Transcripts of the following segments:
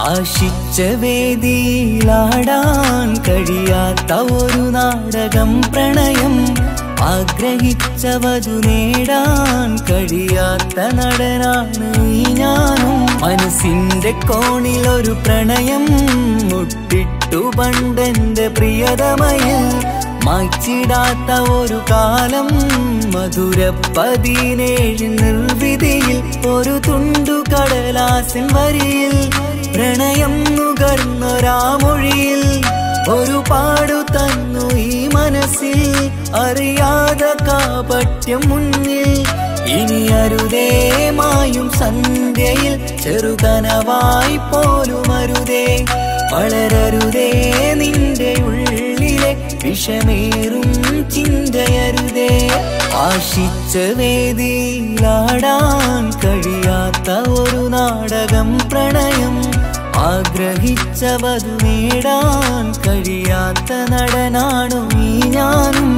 ആശിച്ച വേദിയിലാടാൻ കഴിയാത്ത ഒരു നാടകം പ്രണയം ആഗ്രഹിച്ചവതു നേടാൻ കഴിയാത്ത നടനാണ് ഈ ഞാനും മനസ്സിന്റെ കോണിൽ ഒരു പ്രണയം മുട്ടിട്ടു പണ്ടെന്റെ പ്രിയതമയിൽ മായ്ച്ചിടാത്ത ഒരു കാലം മധുര പതിനേഴ് നിർവിധിയിൽ ഒരു തുണ്ടു കടലാസിൻ വരിയിൽ പ്രണയം നുകർന്നൊരാമൊഴിയിൽ ഒരു പാടു തന്നു ഈ മനസ്സിൽ അറിയാതെ കാപട്യം മുന്നിൽ ഇനി അരുതേ മായും സന്ധ്യയിൽ ചെറുകനവായി പോലും അരുതേ വളരരുതേ നിന്റെ ഉള്ളിലെ വിഷമേറും ചിന്തയരുതേ ആശിച്ച വേദിയിലാടാൻ കഴിയാത്ത ഒരു നാടകം പ്രണയം ആഗ്രഹിച്ചവതു നേടാൻ കഴിയാത്ത നടനാണു ഈ ഞാനും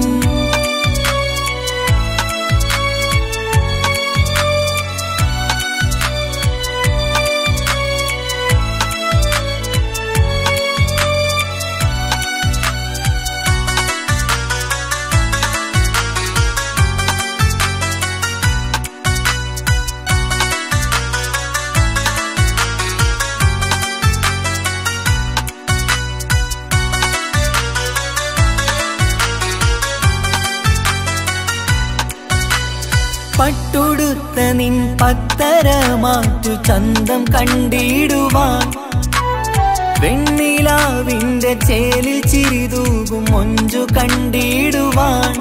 പട്ടുടുത്ത നിൻ പത്തര മാറ്റു ചന്തം കണ്ടിടുവാൻ വെണ്ണിലാവിന്റെ ചേലിൽ ചിരിതൂകും മൊഞ്ചു കണ്ടിടുവാൻ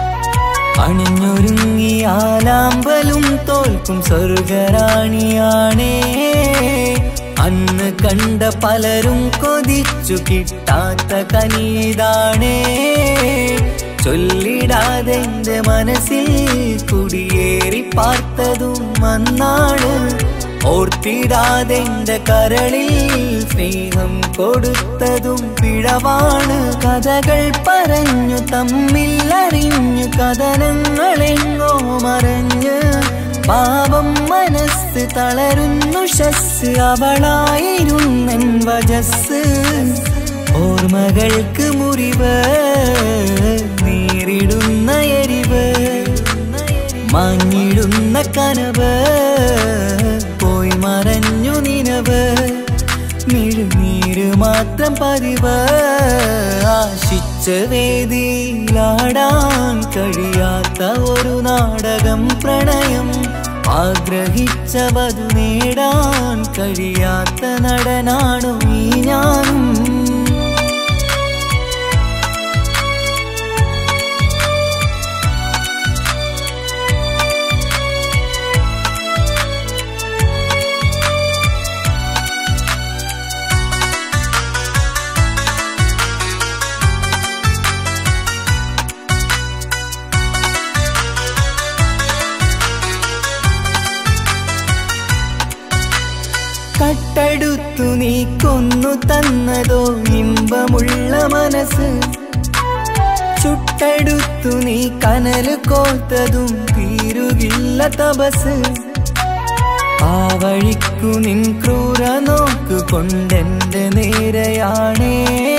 അണിഞ്ഞൊരുങ്ങിയാലാമ്പലും തോൽക്കും സ്വർഗറാണിയാണേ അന്ന് കണ്ട പലരും കൊതിച്ചു കിട്ടാത്ത കനീതാണേ ചൊല്ലിടാതെ എന്റെ മനസ്സിൽ കുടിയേറി പാർത്തതും അന്നാണ് ഓർത്തിടാതെ എന്റെ കരളിൽ സ്നേഹം കൊടുത്തതും പിഴവാണ് കഥകൾ പറഞ്ഞു തമ്മിൽ അറിഞ്ഞു കഥനങ്ങളെങ്ങോ മറഞ്ഞ് പാപം മനസ്സ് തളരുന്നു ഷസ് അവളായിരുന്നൻ വജസ് ഓർമ്മകൾക്ക് മുറിവ് നേരിടുന്ന എരിവ് മാഞ്ഞിടുന്ന കനവ് പോയി മറഞ്ഞു നിനവ് മിഴുനീര് മാത്രം പതിവ് ആശിച്ച വേദിയിലാടാൻ കഴിയാത്ത ഒരു നാടകം പ്രണയം ആഗ്രഹിച്ചവതു നേടാൻ കഴിയാത്ത നടനാണു ഈ ഞാനും കട്ടെടുത്തു നീ കൊന്നു തന്നതോ ഇമ്പമുള്ള മനസ്സ് ചുട്ടെടുത്തു നീ കനല് കോത്തതും തീരുകില്ല തപസ് ആ വഴിക്കു നിൻ ക്രൂര നോക്കു കൊണ്ടെന്റെ നേരെയാണേ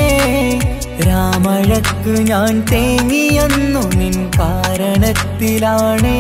രാമഴക്ക് ഞാൻ തേങ്ങിയെന്നു നിൻ കാരണത്തിലാണേ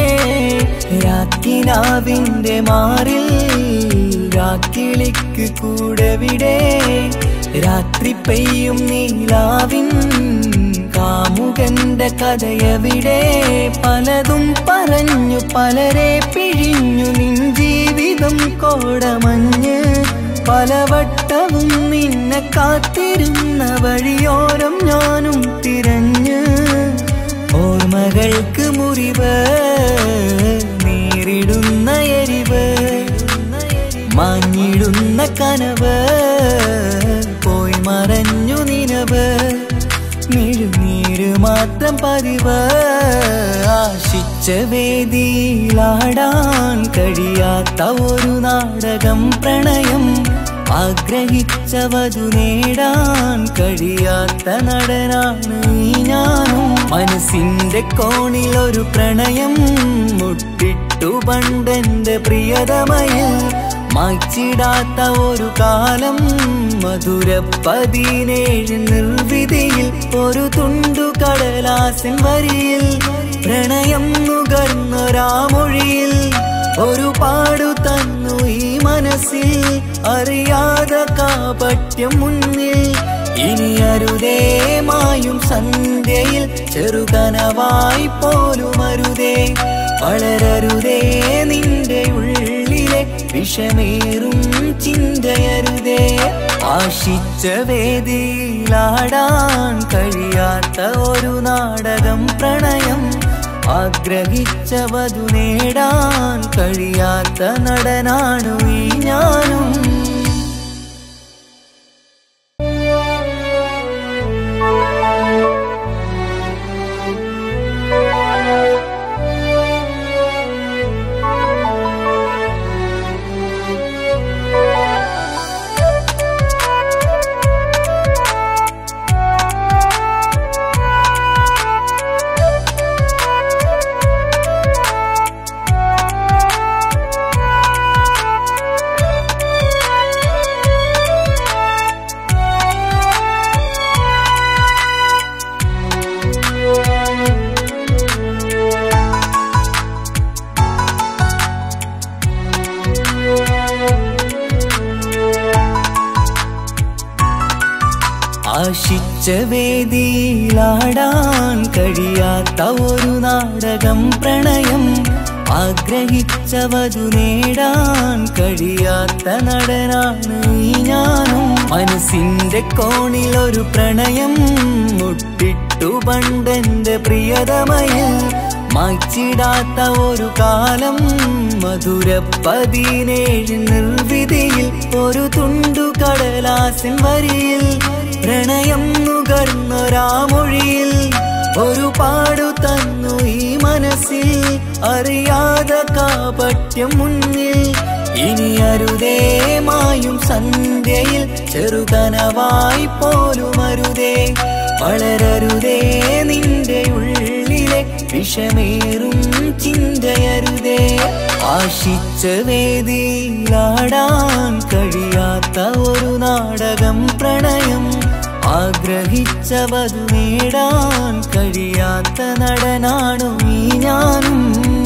രാക്കിനാവിന്റെ മാറിൽ രാക്കിളിക്ക് കൂടവിടെ രാത്രി പെയ്യും നീലാവിൻ കാമുകന്റെ കഥയവിടെ പലതും പറഞ്ഞു പലരെ പിഴിഞ്ഞു നിൻ ജീവിതം കോടമഞ്ഞ് പലവട്ടവും നിന്നെ കാത്തിരുന്ന വഴിയോരം ഞാനും തിരഞ്ഞ് ഓർമ്മകൾക്ക് മുറിവ് നേരിടുന്ന എരിവ് മാഞ്ഞിടുന്ന കനവ് പോയി മറഞ്ഞു നിനവ് മിഴുനീര് മാത്രം പതിവ് ആശിച്ച വേദിയിലാടാൻ കഴിയാത്ത ഒരു നാടകം പ്രണയം ആഗ്രഹിച്ചവതു നേടാൻ കഴിയാത്ത നടനാണ് ഈ ഞാനും മനസ്സിന്റെ കോണിൽ ഒരു പ്രണയം മുട്ടിട്ടു പണ്ടെന്റെ പ്രിയതമയിൽ മായ്ച്ചിടാത്ത ഒരു കാലം മധുര പതിനേഴ് നിർവിധിയിൽ ഒരു തുണ്ടു കടലാസിൻ വരിയിൽ പ്രണയം നുകർന്നൊരാമൊഴിയിൽ ഒരു പാടു തന്നു ഈ മനസ്സിൽ അറിയാതെ കാപട്യം മുന്നിൽ ഇനി അരുതേ മായും സന്ധ്യയിൽ ചെറുകനവായി പോലും അരുതേ വളരരുതേ നിന്റെ ഉള്ളിലെ വിഷമേറും ചിന്തയരുതേ ആശിച്ച വേദിയിലാടാൻ കഴിയാത്ത ഒരു നാടകം പ്രണയം ആഗ്രഹിച്ച വധു നേടാൻ കഴിയാത്ത നടനാണു ഈ ഞാനും ആശിച്ച വേദിയിലാടാൻ കഴിയാത്ത ഒരു നാടകം പ്രണയം ആഗ്രഹിച്ച വധു നേടാൻ കഴിയാത്ത നടനാണ് ഈ ഞാനും മനസ്സിന്റെ കോണിൽ ഒരു പ്രണയം മുട്ടിട്ടു പണ്ടെന്റെ പ്രിയതമയിൽ മായ്ച്ചിടാത്ത ഒരു കാലം മധുര പതിനേഴ് നിർവിധിയിൽ ഒരു തുണ്ടു കടലാസിൻ വരിയിൽ പ്രണയം നുകർന്നൊരാമൊഴിയിൽ ഒരു പാടു തന്നു ഈ മനസ്സിൽ അറിയാതെ കാപട്യം മുന്നിൽ ഇനി അരുതേ മായും സന്ധ്യയിൽ ചെറുകനവായി പോലും അരുതേ വളരരുതേ നിന്റെ ഉള്ളിലെ വിഷമേറും ചിന്തയരുതേ ആശിച്ച വേദിയിലാടാൻ കഴിയാത്ത ഒരു നാടകം പ്രണയം ആഗ്രഹിച്ച വധു നേടാൻ കഴിയാത്ത നടനാണു ഈ ഞാനും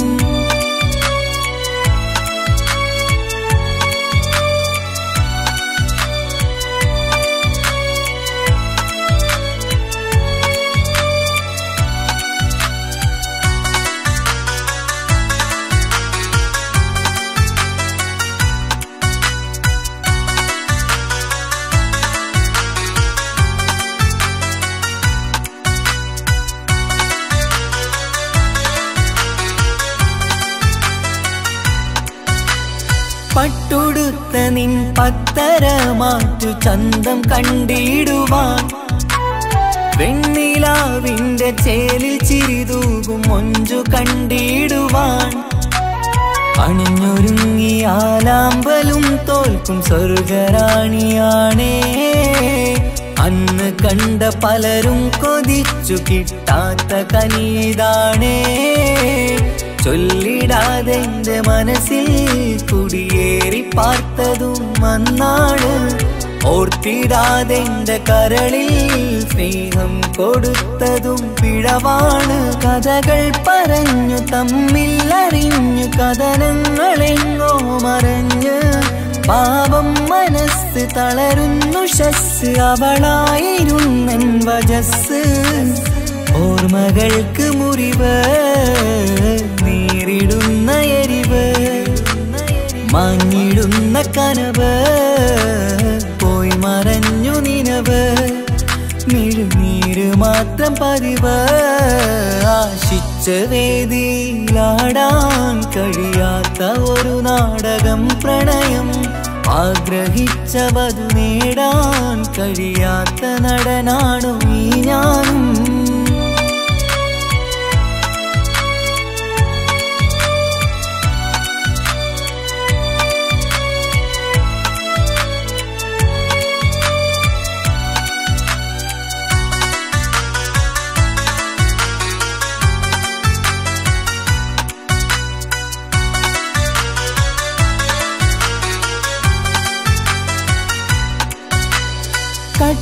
പട്ടുടുത്ത നിൻ പത്തര മാറ്റു ചന്തം കണ്ടിടുവാൻ വെണ്ണിലാവിന്റെ ചേലിൽ ചിരിതൂകും മൊഞ്ചു കണ്ടിടുവാൻ അണിഞ്ഞൊരുങ്ങി ആലാമ്പലും തോൽക്കും സ്വർഗറാണിയാണേ അന്ന് കണ്ട പലരും കൊതിച്ചു കിട്ടാത്ത കനീതാണേ ചൊല്ലിടാതെ എന്റെ മനസ്സിൽ കുടിയേറി പാർത്തതും അന്നാണ് ഓർത്തിടാതെ എന്റെ കരളിൽ സ്നേഹം കൊടുത്തതും പിഴവാണ് കഥകൾ പറഞ്ഞു തമ്മിൽ അറിഞ്ഞു കഥനങ്ങളെങ്ങോ മറഞ്ഞ് പാപം മനസ്സ് തളരുന്നു ഷസ് അവളായിരുന്നൻ വജസ് ഓർമ്മകൾക്ക് മുറിവ് നേരിടുന്ന എരിവ് മങ്ങിടുന്ന കനവ് പോയി മറഞ്ഞു നിനവ് മിഴുനീര് മാത്രം പതിവ് ആശിച്ച വേദിയിലാടാൻ കഴിയാത്ത ഒരു നാടകം പ്രണയം ആഗ്രഹിച്ച വധു നേടാൻ കഴിയാത്ത നടനാണു ഈ ഞാനും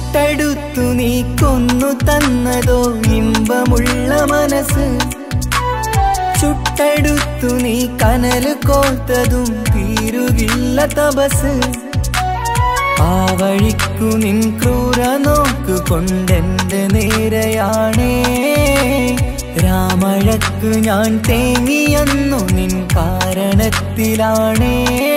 ചുട്ടെടുത്തു നീ കൊന്നു തന്നതോ ഇമ്പമുള്ള മനസ്സ് ചുട്ടെടുത്തു നീ കനല് കോത്തതും തീരുകില്ല തപസ് ആ വഴിക്കു നിൻ ക്രൂര നോക്കു കൊണ്ടെന്റെ നേരെയാണേ രാമഴക്കു ഞാൻ തേങ്ങിയെന്നു നിൻ കാരണത്തിലാണേ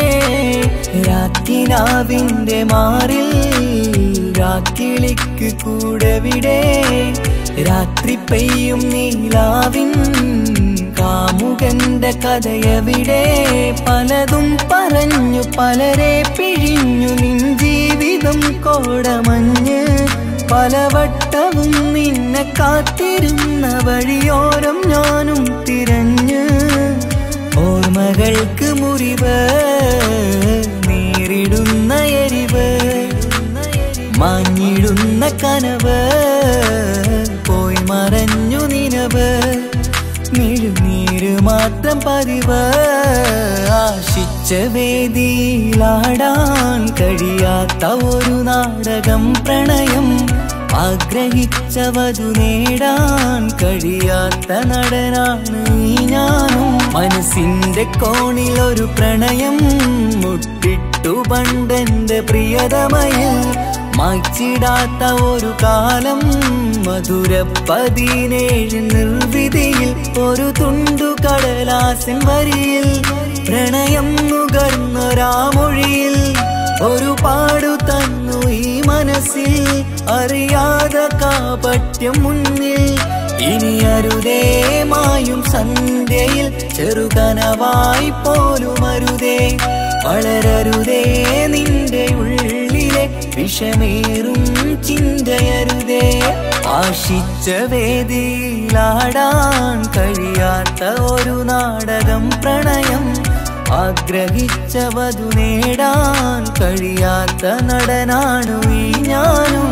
രാക്കിനാവിന്റെ മാറിൽ രാക്കിളിക്ക് കൂടെ വിടെ രാത്രി പെയ്യും നീലാവിൻ കാമുകന്റെ കഥയവിടെ പലതും പറഞ്ഞു പലരെ പിഴിഞ്ഞു നിൻ ജീവിതം കോടമഞ്ഞ് പലവട്ടവും നിന്നെ കാത്തിരുന്ന വഴിയോരം ഞാനും തിരഞ്ഞ് ഓർമ്മകൾക്ക് മുറിവ് നേരിടുന്ന എരിവ് മാഞ്ഞിടുന്ന കനവ് പോയി മറഞ്ഞു നിനവ് മിഴുനീര് മാത്രം പതിവ് ആശിച്ച വേദിയിലാടാൻ കഴിയാത്ത ഒരു നാടകം പ്രണയം ആഗ്രഹിച്ചവതു നേടാൻ കഴിയാത്ത നടനാണ് ഈ ഞാനും മനസ്സിന്റെ കോണിൽ ഒരു പ്രണയം മുട്ടിട്ടു പണ്ടെന്റെ പ്രിയതമയിൽ മായ്ച്ചിടാത്ത ഒരു കാലം മധുര പതിനേഴ് നിർവിധിയിൽ ഒരു തുണ്ടു കടലാസിൻ വരിയിൽ പ്രണയം നുകർന്നൊരാമൊഴിയിൽ ഒരു പാടു തന്നു ഈ മനസ്സിൽ അറിയാതെ കാപട്യം മുന്നിൽ ഇനി അരുതേ മായും സന്ധ്യയിൽ ചെറുകനവായി പോലും അരുതേ വളരരുതേ നിന്റെ ഉള്ളിലെ വിഷമേറും ചിന്തയരുതേ ആശിച്ച വേദിയിലാടാൻ കഴിയാത്ത ഒരു നാടകം പ്രണയം ആഗ്രഹിച്ചവതു നേടാൻ കഴിയാത്ത നടനാണു ഈ ഞാനും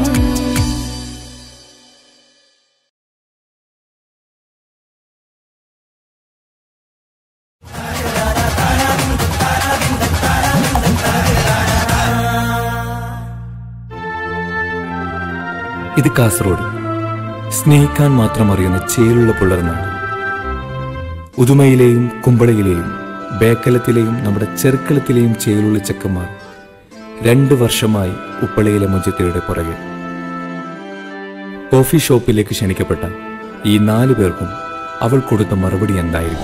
ഇത് കാസർഗോഡ് സ്നേഹിക്കാൻ മാത്രം അറിയുന്ന ചേലുള്ള പുലർന്നാണ് ഉദുമയിലെയും കുമ്പളയിലെയും ബേക്കലത്തിലെയും നമ്മുടെ ചെറുക്കലത്തിലെയും ചേലുള്ള ചെക്കന്മാർ രണ്ട് വർഷമായി ഉപ്പളയിലെ മുജത്തയുടെ പുറകെ കോഫി ഷോപ്പിലേക്ക് ക്ഷണിക്കപ്പെട്ട ഈ നാലു പേർക്കും അവൾ കൊടുത്ത മറുപടി എന്തായിരുന്നു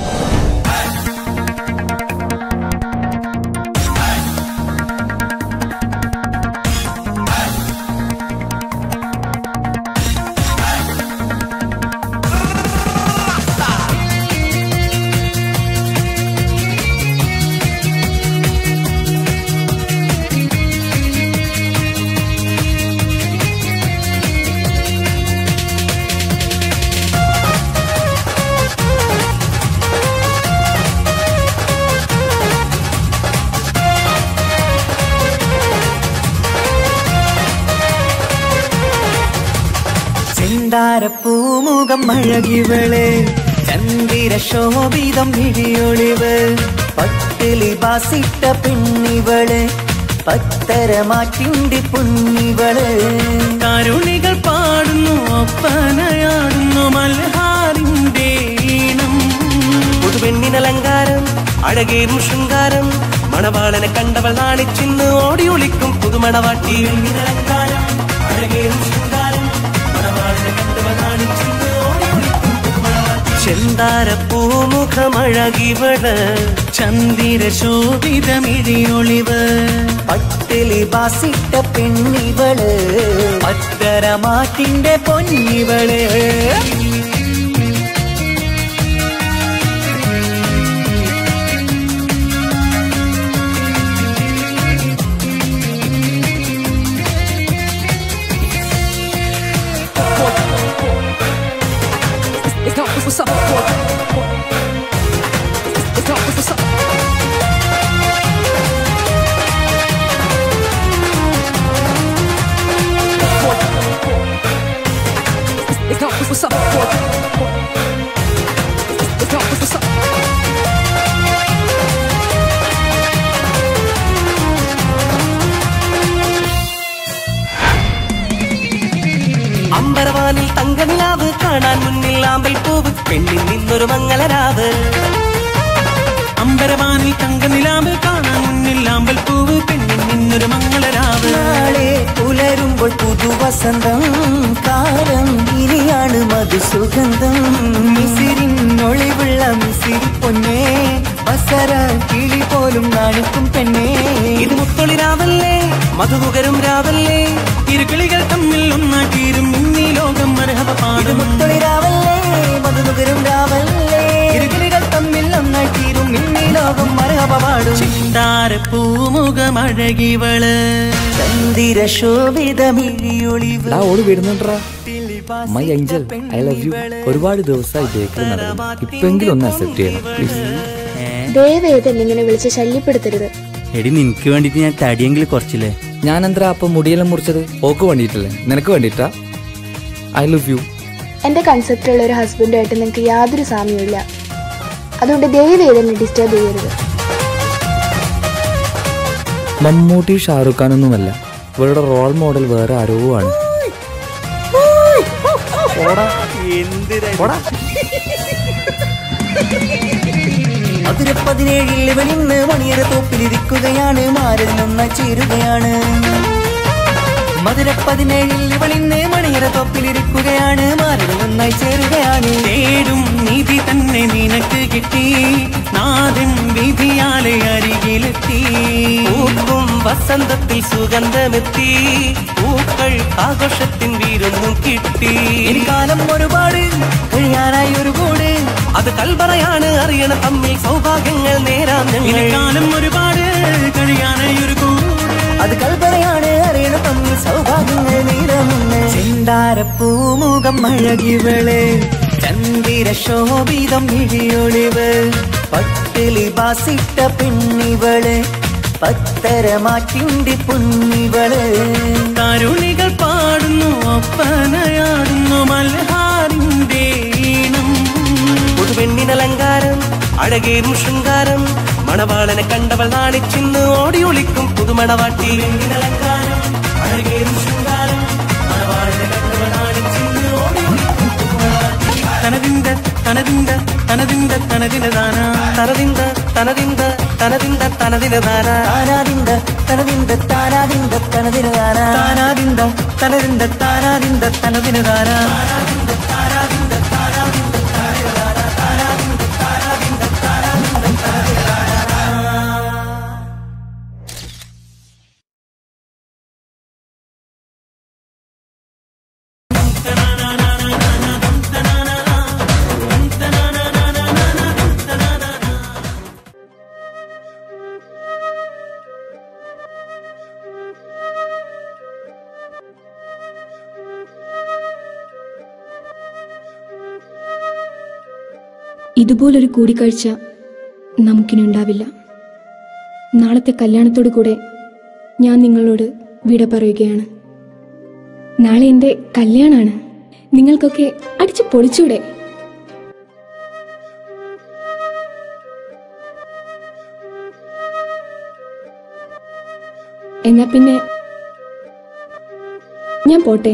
ചെന്താരപ്പൂമുഖം അഴകിവള് ചന്ദിര ശോഭിതം വിഴിയൊളിവ് പട്ടിലി ബാസിട്ട പെണ്ണിവള് പത്തരമാറ്റിണ്ടി പൊന്നിവള് കരുണികൾ പാടുന്നു ഒപ്പനയാടുന്നു മൽഹാറിന്റെ ഈണം പുതുപെണ്ണിനലങ്കാരം അഴകേറും ശൃംഗാരം മണവാളനെ കണ്ടവൾ നാണിച്ചിന്ന് ഓടി ഒളിക്കും പുതുമണവാട്ടി അലങ്കാരം അഴകേറും ശൃംഗാരം മണവാളനെ കണ്ടവൾ നാണിച്ചിന്ന് ഓടി ഒളിക്കും പുതുമണവാട്ടി ചെന്താര പൂമുഖമഴകിവള് ചന്ദിര ശോഭിതമിഴിയൊളിവ് പട്ടിലി ബാസിട്ട പെണ്ണിവള് പത്തരമാറ്റിന്റെ പൊന്നിവള് It's not what's up. It's not what's up. It's not what's up. പെണ്ണിൽ നിന്നൊരു മംഗളരാവ് അമ്പരവാനിൽ തങ്കനിലാവ് കാണാൻ മുന്നിൽ ആമ്പൽ പൂവ് പെണ്ണിൽ നിന്നൊരു മംഗളരാവ് നാളെ പുലരുമ്പോൾ പുതുവസന്തം കാലം ഇനിയാണ് മധുസുഗന്ധം മിസിരിനൊളിവുള്ള മിസിരി പൊന്നേ വസര കിളി പോലും നാണിക്കും പെണ്ണേ ഇത് മുത്തൊളിരാവല്ലേ മധുകുകരും രാവല്ലേ ഇരുകിളികൾ തമ്മിൽ ഒന്നാട്ടീരും ഇന്നീ ലോകം മരഹവ ഇത് പാടും മുത്തൊളിരാവല്ലേ മധുനുകരും രാവല്ലേ ഇരുകിളികൾ തമ്മിൽ ഒന്നായി തീരും ഇന്നീ ലോകം മരഹപാടും ചിന്താര പൂമുഖമഴകിവള് ചന്ദിര ശോഭിതമിഴിയൊളിവ് എടാ ഓട് വരുന്നുണ്ടാ my angel I love you ഒരുപാട് ദിവസമായി ബേക്കറി നടന്നു ഇപ്പെങ്കിലും ഒന്ന് അക്സെപ്റ്റ് ചെയ്യണം പ്ലീസ് ദയവേത് എന്നെ ഇങ്ങനെ വിളിച്ച് ശല്യപ്പെടുത്തരുത് എടി നിനക്ക് വേണ്ടിട്ട് ഞാൻ തടിയെങ്കിലും കുറച്ചില്ലേ ഞാൻ എന്താ അപ്പൊ മുടിയെല്ലാം മുറിച്ചത് ഓക്ക് വേണ്ടിയിട്ടല്ലേ നിനക്ക് വേണ്ടിയിട്ടാ ഐ ലവ് യു എന്റെ കൺസെപ്റ്റുള്ള ഒരു ഹസ്ബൻഡുമായിട്ട് നിങ്ങൾക്ക് യാതൊരു സാമ്യമില്ല അതുകൊണ്ട് ദയവേത് എന്നെ ഡിസ്റ്റർബ് ചെയ്യരുത് മമ്മൂട്ടി ഷാറുഖ് ഖാൻ ഒന്നുമല്ല ഇവരുടെ റോൾ മോഡൽ വേറെ ആരോ ആണ് മധുര പതിനേഴിൽ ഇവളിന്ന് മണിയറ തോപ്പിലിരിക്കുകയാണ് മാരൻ നന്നായി ചേരുകയാണ് മധുര പതിനേഴിൽ ഇവളിന്ന് മണിയറ തോപ്പിലിരിക്കുകയാണ് മാരൻ നന്നായി ചേരുകയാണ് തേടും നിധി തന്നെ നിനക്ക് കിട്ടി നാഥൻ വിധിയാലെ അരികിലെത്തി പൂക്കും വസന്തത്തിൽ സുഗന്ധമെത്തി പൂക്കൾ ആഘോഷത്തിൻ വീരൊന്നും കിട്ടി ഇനി കാലം ഒരുപാട് കഴിയാനായി ഒരു കൂട് അത് കൽപറയാണ് അറിയണ തമ്മിൽ സൗഭാഗ്യങ്ങൾ നേരാൻ ഇനി ഞങ്ങൾ കാലം ഒരുപാട് കഴിയാനായി ഒരു കൂട് അത് കൽപ്പനയാണ് അറിയണം തമ്മിൽ സൗഭാഗ്യങ്ങൾ നീരമുന്ന് ചെന്താരപ്പൂമുഖം അഴകിവള് ചന്ദിര ശോഭിതം ഇഴിയൊളിവ് പട്ടിലി ബാസിട്ട പെണ്ണിവള് പത്തരമാറ്റിണ്ടി പുണ്ണിവള് തരുണികൾ പാടുന്നു ഒപ്പനയാടുന്നു മൽഹാറിന്റെ ഈണം പുതുപെണ്ണിനലങ്കാരം അഴകേറും ശൃംഗാരം മണവാളനെ കണ്ടവൾ നാണിച്ചിന്ന് ഓടി ഒളിക്കും പുതുമണവാട്ടി പെണ്ണിനലങ്കാരം അഴകേറും ശൃംഗാരം മണവാളനെ കണ്ടവൾ നാണിച്ചിന്ന് ഓടി ഒളിക്കും പുതുമണവാട്ടി. തനതിന്ത തനതിന്ത തനതിന്ത തനതിനതാന തനതിന്ത തനതിന്ത തനതിന്ത തനതിനതാന താനാദിന്ത തനതിന്ത താനാദിന്ത തനതിന് താനാ താനാദിന്ത തനതിന്ത താനാദിന്ത തനതിന് താനാ ഇതുപോലൊരു കൂടിക്കാഴ്ച നമുക്കിനുണ്ടാവില്ല നാളത്തെ കല്യാണത്തോടു കൂടെ ഞാൻ നിങ്ങളോട് വിട പറയുകയാണ് നാളെ എൻ്റെ കല്യാണാണ് നിങ്ങൾക്കൊക്കെ അടിച്ചു പൊളിച്ചൂടെ എന്നാ പിന്നെ ഞാൻ പോട്ടെ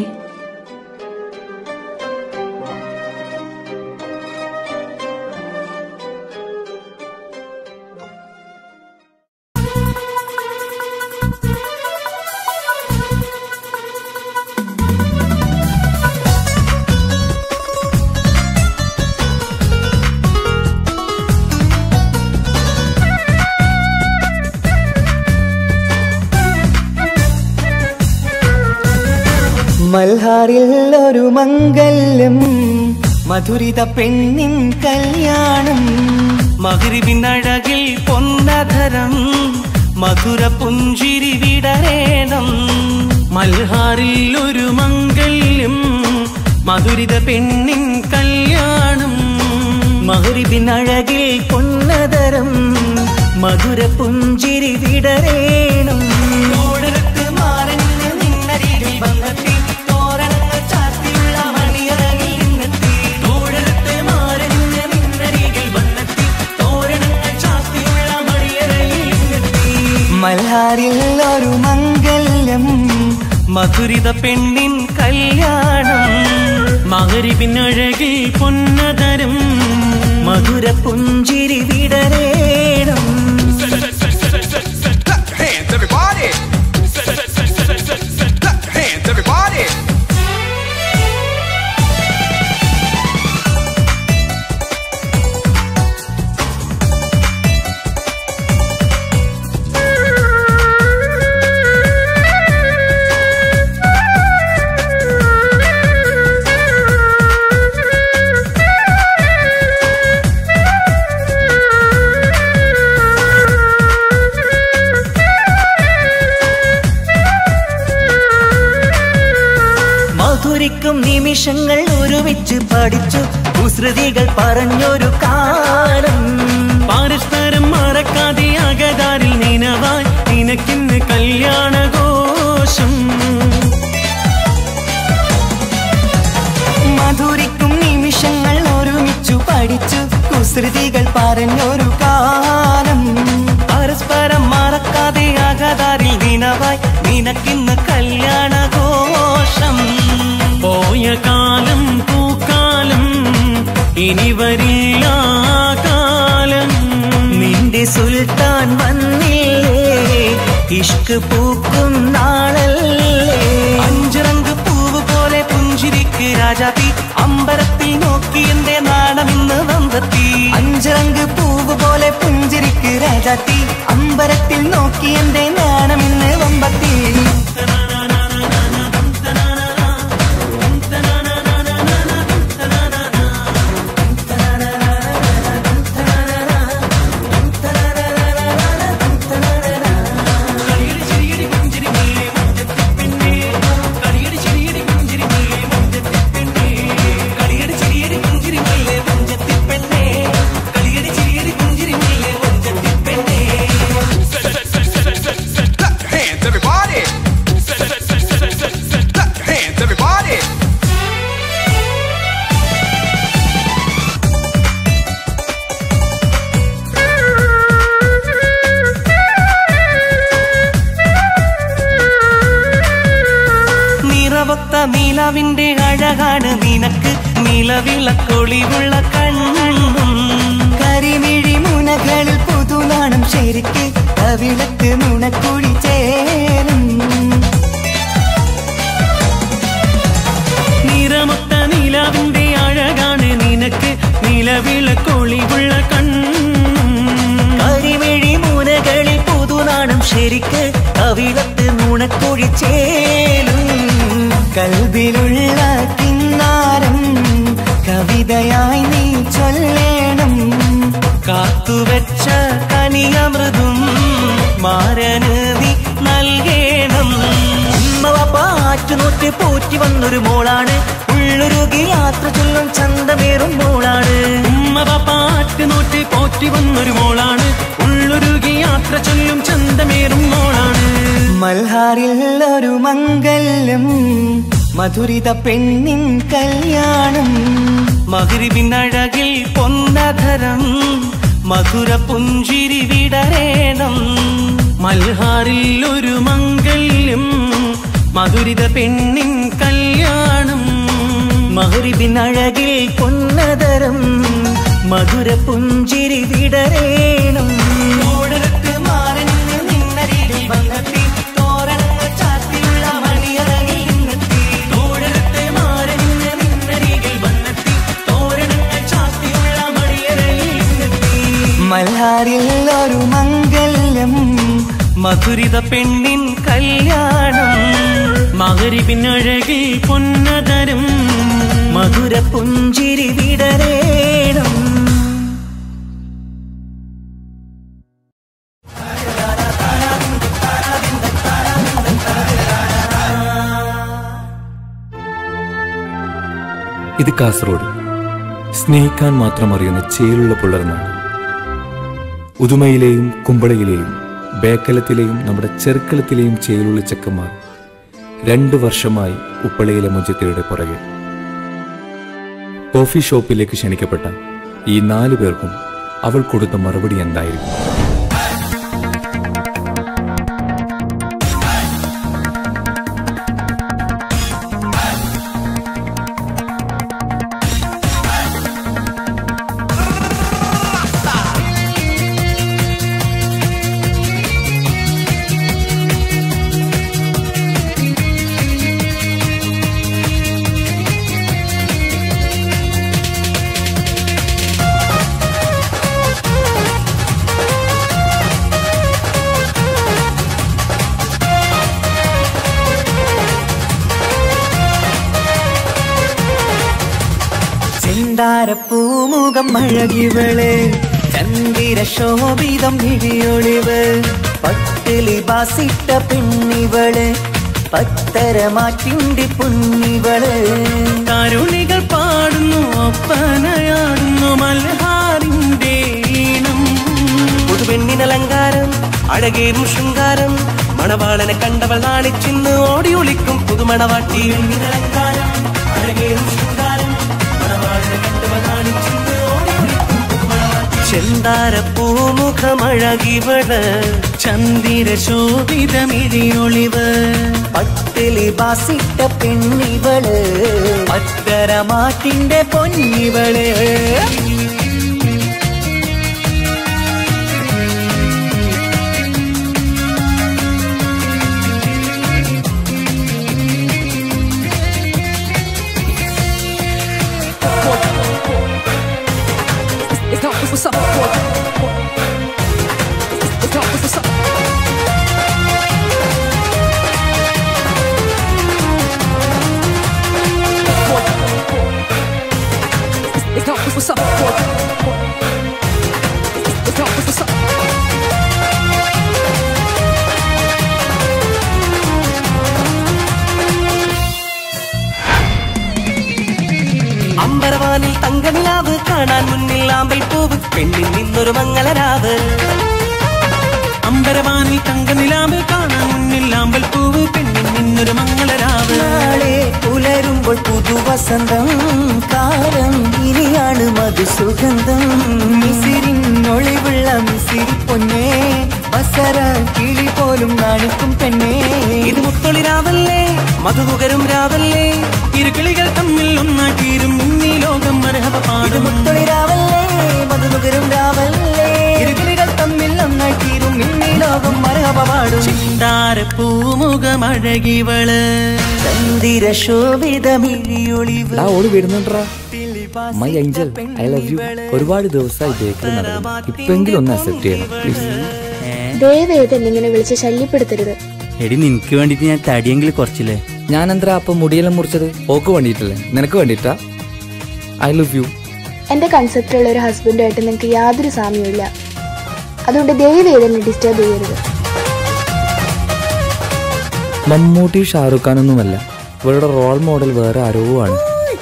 മൽഹാറിൽ ഒരു മംഗല്യം മധുരിത പെണ്ണിൻ കല്യാണം മകരിവിനഴകിൽ പൊന്നധരം മധുര പുഞ്ചിരി വിടരേണം മൽഹാറിൽ ഒരു മംഗല്യം മധുരിത പെണ്ണിൻ കല്യാണം മകരിബിനഴകിൽ പൊന്നതരം മധുര പുഞ്ചിരി വിടരേണം ഓടരത്ത് മാറഞ്ഞ് നിന്നരികിൽ വന്നെത്തി തോരണങ്ങൾ ചാത്തിയുള്ള മണിയറകിൽ നിന്നെത്തി ഓടരത്ത് മാറഞ്ഞ് നിന്നരികിൽ വന്നെത്തി തോരണങ്ങൾ ചാത്തിയുള്ള മണിയറകിൽ നിന്നെത്തി മൽഹാറിൽ ഒരു മംഗല്യം മധുരിത പെണ്ണിൻ കല്യാണം മകരിപിനഴകിൽ പൊന്നതരം മധുര പുഞ്ചിരി വിടരേണം Hands, everybody! Hands, everybody! മധുരിക്കും നിമിഷങ്ങൾ ഒരുമിച്ച് പഠിച്ചു കുസൃതികൾ പറഞ്ഞൊരു കാലം പരസ്പരം മറക്കാതെ അകതാരിൽ നിനവായി നിനക്കിന്ന് കല്യാണഘോഷം മധുരിക്കും നിമിഷങ്ങൾ ഒരുമിച്ചു പഠിച്ചു കുസൃതികൾ പറഞ്ഞൊരു കാലം പരസ്പരം മറക്കാതെ അകതാരിൽ ദിനവായി നിനക്കിന്ന് കല്യാണഘോഷം പോയ കാലം പൂക്കാലം ഇനി വരില്ല ആ കാലം നിന്റെ സുൽത്താൻ വന്നില്ലേ ഇഷ്ക് പൂക്കും നാളല്ലേ അഞ്ചിറങ്ക് പൂവ് പോലെ പുഞ്ചിരിക്ക് രാജാത്തി അമ്പരത്തിൽ നോക്കി എന്റെ നാണമിന്ന് വന്നെത്തി അഞ്ചിറങ്ക് പൂവ് പോലെ പുഞ്ചിരിക്ക് രാജാത്തി അമ്പരത്തിൽ നോക്കി എന്റെ നാണമിന്ന് വമ്പത്തി Hands, everybody! Hands, everybody! നിറവൊത്ത നിലവിന്റെ അഴകാണ് നിനക്ക് നിലവിളക്കൊളിവുള്ള കണ്ണും കരിമിഴി മുനകളിൽ പുതുനാണം ശരിക്ക് കവിളത്ത് നുണക്കുഴി ചേരും നിറമൊത്ത നിലവിന്റെ അഴകാണ് നിനക്ക് നിലവിളക്കൊളിവുള്ള കണ്ണും കരിമിഴി മുനകളിൽ പുതുനാണം ശരിക്ക് കവിളത്ത് നുണക്കുഴി ചേലും കൽവിലുള്ള കിന്നാരം കവിതയായി നീ ചൊല്ലേണം കാത്തുവെച്ച കനിയമൃതും മാരന് നീ നൽകേണം പാറ്റുനോറ്റ് പോറ്റി വന്നൊരു മോളാണ് ഉള്ളൊരുകി യാത്ര ചൊല്ലും ചന്തമേറും മോളാണ് ഉമ്മ പാട്ട് നോറ്റ് പോറ്റി വന്നൊരു മോളാണ് ഉള്ളൊരുകി യാത്ര ചൊല്ലും ചന്തമേറും മോളാണ് മൽഹാറിൽ ഒരു മംഗല്യം മധുരിത പെണ്ണിൻ കല്യാണം മകരിവിനഴകിൽ പൊന്നധരം മധുര പുഞ്ചിരി വിടരേണം മൽഹാറിൽ ഒരു മംഗല്യം മധുരിത പെണ്ണിൻ കല്യാണം മഹരിബിനഴകിൽ പൊന്നതരം മധുര പുഞ്ചിരി വിടരേണം ഓടരത്ത് മാറനിന്ന് നിന്നരികിൽ വന്നെത്തി തോരണങ്ങൾ ചാത്തിയുള്ള മണിയറകിൽ നിന്നെത്തി ഓടരത്ത് മാറനിന്ന് നിന്നരികിൽ വന്നെത്തി തോരണങ്ങൾ ചാത്തിയുള്ള മണിയറകിൽ നിന്നെത്തി മൽഹാറിൽ ഒരു മംഗല്യം മധുരിത പെണ്ണിൻ കല്യാണം മകരിപ്പിനഴകിൽ പൊന്നതരം മധുര പുഞ്ചിരി വിടരേണം ഇത് കാസർഗോഡ് സ്നേഹിക്കാൻ മാത്രം അറിയുന്ന ചേലുള്ള പുലർന്നാണ് ഉദുമയിലെയും കുമ്പളയിലെയും ബേക്കലത്തിലെയും നമ്മുടെ ചെറുക്കലത്തിലെയും ചേലുള്ള ചെക്കന്മാർ രണ്ട് വർഷമായി ഉപ്പളയിലെ മുജത്തിയുടെ പുറകെ കോഫി ഷോപ്പിലേക്ക് ക്ഷണിക്കപ്പെട്ട ഈ നാലു പേർക്കും അവൾ കൊടുത്ത മറുപടി എന്തായിരുന്നു അഴകിവള് ചന്ദിര ശോഭിതം ഇടിയൊളിവ് പട്ടിലി ബാസിട്ട പെണ്ണിവള് പത്തരമാറ്റിണ്ടി പൊന്നിവള് കരുണികൾ പാടുന്നു ഒപ്പനയാടുന്നു മൽഹാറിന്റെ ഈണം പുതുപെണ്ണിനലങ്കാരം അഴകേറും ശൃംഗാരം മണവാളനെ കണ്ടവൾ നാണിച്ചിന്ന് ഓടി ഒളിക്കും പുതുമണവാട്ടി പെണ്ണിനലങ്കാരം അഴകേറും ശൃംഗാരം മണവാളനെ കണ്ടവൾ നാണിച്ചിന്ന് ഓടി ഒളിക്കും പുതുമണവാട്ടി ചെന്താര പൂമുഖമഴകിവള് ചന്ദിര ശോഭിതമിഴിയൊളിവ് പട്ടിലി ബാസിട്ട പെണ്ണിവള് പത്തരമാറ്റിന്റെ പൊന്നിവള് It's not what's up. It's not what's up. It's not what's up. It's not what's up. അമ്പരവാനിൽ തങ്കനിലാവ് കാണാൻ മുന്നിൽ ആമ്പൽ പൂവ് പെണ്ണിൽ നിന്നൊരു മംഗളരാവ് അമ്പരവാനിൽ തങ്കനിലാവ് കാണാൻ മുന്നിൽ ആമ്പൽ പൂവ് പെണ്ണിൽ നിന്നൊരു മംഗളരാവ് നാളെ പുലരുമ്പോൾ പുതുവസന്തം കാലം ഇനിയാണ് മധുസുഗന്ധം മിസിരിനൊളിവുള്ള മിസിരി പൊന്നേ ബസര കിളി പോലും നാണിക്കും പെണ്ണേ ഇത് മുത്തൊളിരാവല്ലേ മധുകുകരും രാവല്ലേ ഇരുകിളികൾ തമ്മിൽ ഒന്നാക്കിയിരും ഇന്നീ ലോകം മരഹവ ഇത് പാടും മുത്തൊളിരാവല്ലേ മധുനുകരും രാവല്ലേ ഇരുകിളികൾ തമ്മിൽ ഒന്നായി തീരും ഇന്നീ ലോകം മരഹപാടും ചിന്താര പൂമുഖമഴകിവള് ചന്ദിര ശോഭിതമിഴിയൊളിവ് ഡാ ഓടി വരുന്നുണ്ടാ my angel I love you ഒരുപാട് ദിവസമായി ബേക്കറി നടന്നു ഇപ്പെങ്കിലും ഒന്ന് അക്സെപ്റ്റ് ചെയ്യണം പ്ലീസ് ദയവേത് എന്നെ ഇങ്ങനെ വിളിച്ച് ശല്യപ്പെടുത്തരുത് എടി നിനക്ക് വേണ്ടിട്ട് ഞാൻ തടിയെങ്കിലും കുറച്ചില്ലേ ഞാൻ എന്താ അപ്പൊ മുടിയെല്ലാം മുറിച്ചത് ഓക്ക് വേണ്ടിയിട്ടല്ലേ നിനക്ക് വേണ്ടിയിട്ടാ ഐ ലവ് യു എൻ്റെ കൺസെപ്റ്റുള്ള ഒരു ഹസ്ബൻഡുമായിട്ട് നിങ്ങൾക്ക് യാതൊരു സാമ്യമില്ല അതുകൊണ്ട് ദയവേത് എന്നെ ഡിസ്റ്റർബ് ചെയ്യരുത് മമ്മൂട്ടി ഷാറുഖ് ഖാൻ ഒന്നുമല്ല ഇവരുടെ റോൾ മോഡൽ വേറെ ആരോ ആണ്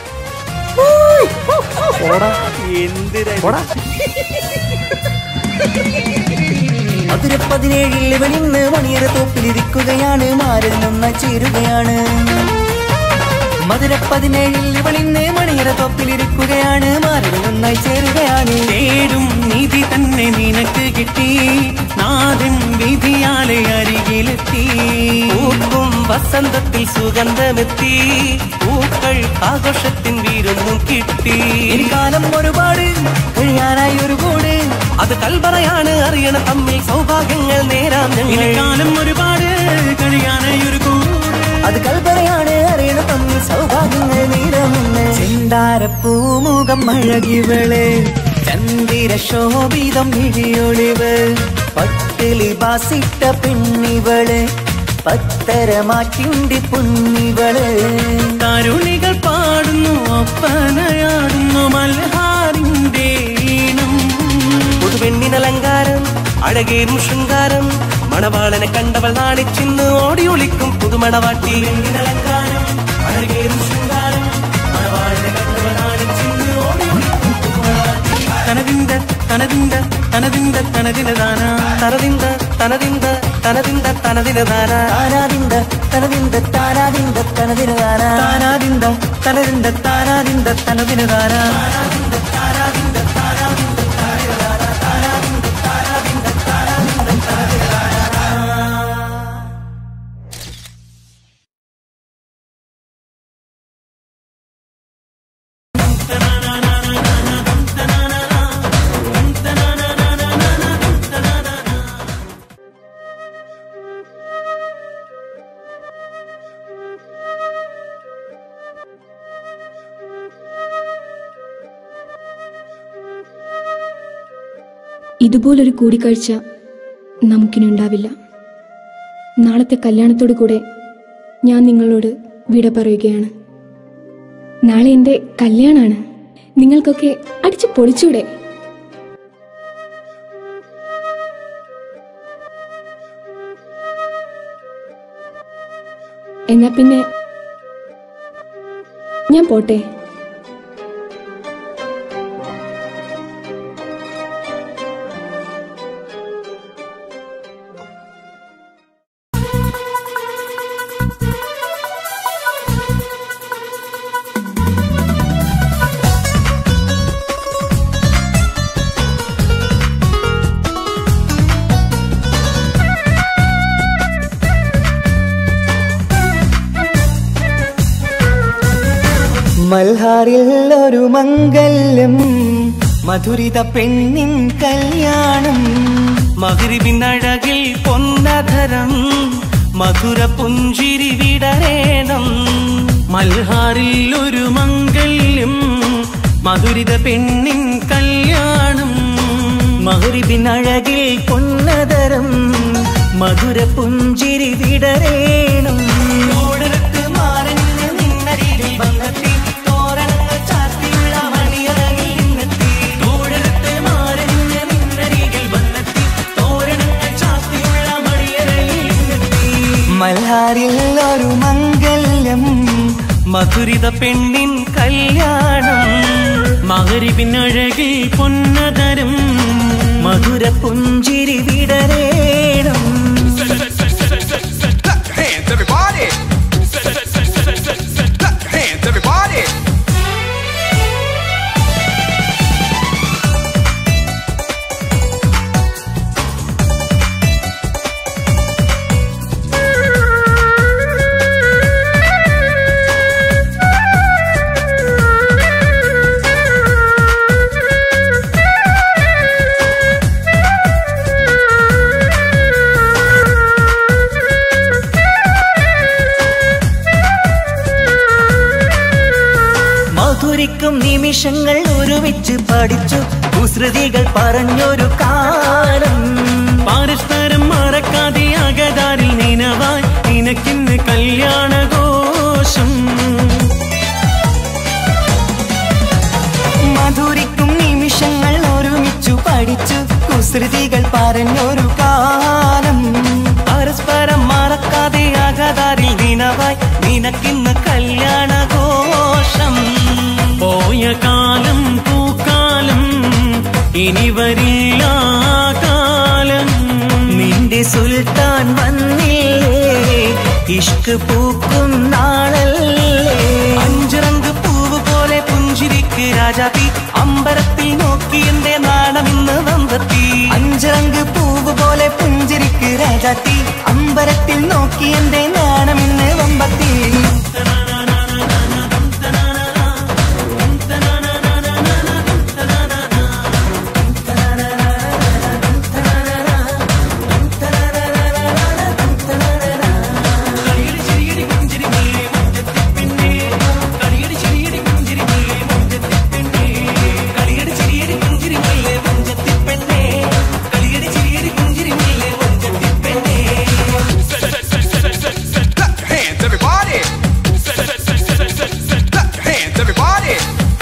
മധുര പതിനേഴിൽ ഇവളിന്ന് മണിയറ തോപ്പിലിരിക്കുകയാണ് മാറിൽ നന്നായി ചേരുകയാണ് മധുര പതിനേഴിൽ ഇവളിന്ന് മണിയറ തോപ്പിലിരിക്കുകയാണ് മാറിൽ നന്നായി ചേരുകയാണ് തേടും നിധി തന്നെ നിനക്ക് കിട്ടി നാഥൻ വിധിയാലെ അരികിലെത്തി പൂക്കും വസന്തത്തിൽ സുഗന്ധമെത്തി പൂക്കൾ ആഘോഷത്തിൻ വീരൊന്നും കിട്ടി ഇനി കാലം ഒരുപാട് കഴിയാനായി ഒരു കൂട് അത് കൽപറയാണ് അറിയണ തമ്മിൽ സൗഭാഗ്യങ്ങൾ നേരാം ഇനി ഞങ്ങൾ കാലം ഒരുപാട് കഴിയാനായി ഒരു കൂട് അത് കൽപ്പനയാണ് അറിയണ തമ്മിൽ സൗഭാഗ്യങ്ങൾ നീരമുന്ന് ചെന്താരപ്പൂമുഖം അഴകിവള് ചന്ദിര ശോഭിതം ഇടിയൊളിവ് പട്ടിലി ബാസിട്ട പെണ്ണിവള് പത്തരമാറ്റിണ്ടി പൊന്നിവള് കരുണികൾ പാടുന്നു ഒപ്പനയാടുന്നു മൽഹാറിന്റെ ഈണം പുതുപെണ്ണിനലങ്കാരം അഴകേറും ശൃംഗാരം മണവാളനെ കണ്ടവൾ നാണിച്ചിന്ന് ഓടി ഒളിക്കും പുതുമണവാട്ടി പെണ്ണിനലങ്കാരം അഴകേറും ശൃംഗാരം മണവാളനെ കണ്ടവൾ നാണിച്ചിന്ന് ഓടി ഒളിക്കും പുതുമണവാട്ടി. തനതിന്ത തനതിന്ത തനതിന്ത തനതിനദാന തനതിന്ത തനതിന്ത തനതിന്ത തനതിനതാന താനാദിന്ത തനതിന്ത താനാദിന്ത തനതിന് താനാ താനാദിന്ത തനതിന്ത താനാദിന്ത തനതിന് താനാ ഇതുപോലൊരു കൂടിക്കാഴ്ച നമുക്കിനുണ്ടാവില്ല നാളത്തെ കല്യാണത്തോടു കൂടെ ഞാൻ നിങ്ങളോട് വിട പറയുകയാണ് നാളെ എൻ്റെ കല്യാണമാണ് നിങ്ങൾക്കൊക്കെ അടിച്ചു അടിച്ചു പൊളിച്ചൂടെ എന്നാ പിന്നെ ഞാൻ പോട്ടെ മൽഹാറിൽ ഒരു മംഗല്യം മധുരിത പെണ്ണിൻ കല്യാണം മകരിവിനഴകിൽ പൊന്നധരം മധുര പുഞ്ചിരി വിടരേണം മൽഹാറിൽ ഒരു മംഗല്യം മധുരിത പെണ്ണിൻ കല്യാണം മകരിവിനഴകിൽ പൊന്നതരം മധുര പുഞ്ചിരി വിടരേണം ഓടരത്ത് മാറഞ്ഞ് നിന്നരികിൽ വന്നെത്തി തോരണങ്ങൾ ചാർത്തിയുള്ള മണിയറയിൽ നിന്നെത്തി ഓടരത്ത് മാറഞ്ഞ് നിന്നരികിൽ വന്നെത്തി തോരണങ്ങൾ ചാർത്തിയുള്ള മണിയറയിൽ നിന്നെത്തി മൽഹാറിൽ ഒരു മംഗല്യം മധുരിത പെണ്ണിൻ കല്യാണം മകരിവിനഴകിൽ പൊന്നതരം മധുര പുഞ്ചിരി വിടരേണം Clap your hands, everybody. Clap your hands, everybody. മധുരിക്കും നിമിഷങ്ങൾ ഒരുമിച്ച് പഠിച്ചു കുസൃതികൾ പറഞ്ഞൊരു കാലം പരസ്പരം മറക്കാതെ അകതാരിൽ നിനവായി നിനക്കിന്ന് കല്യാണഘോഷം മധുരിക്കും നിമിഷങ്ങൾ ഒരുമിച്ചു പഠിച്ചു കുസൃതികൾ പറഞ്ഞൊരു കാലം പരസ്പരം മറക്കാതെ അകതാരിൽ ദിനവായി നിനക്കിന്ന് കല്യാണഘോഷം പോയ കാലം പൂക്കാലം ഇനി വരില്ല ആ കാലം നിന്റെ സുൽത്താൻ വന്നില്ലേ ഇഷ്ക് പൂക്കും നാളല്ലേ അഞ്ചിറങ്ക് പൂവ് പോലെ പുഞ്ചിരിക്ക് രാജാതി അമ്പരത്തിൽ നോക്കി എന്റെ നാണമിന്ന് വമ്പത്തി അഞ്ചിറങ്ക് പൂവ് പോലെ പുഞ്ചിരിക്ക് രാജാത്തി അമ്പരത്തിൽ നോക്കി എന്റെ നാണമിന്ന് വമ്പത്തി കളിയടി ചിരിയടി പുഞ്ചിരി മെല്ലെ മഞ്ചത്തി പെണ്ണേ കളിയടി ചിരിയടി പുഞ്ചിരി മെല്ലെ മഞ്ചത്തി പെണ്ണേ Clap your hands, everybody. Clap your hands, everybody.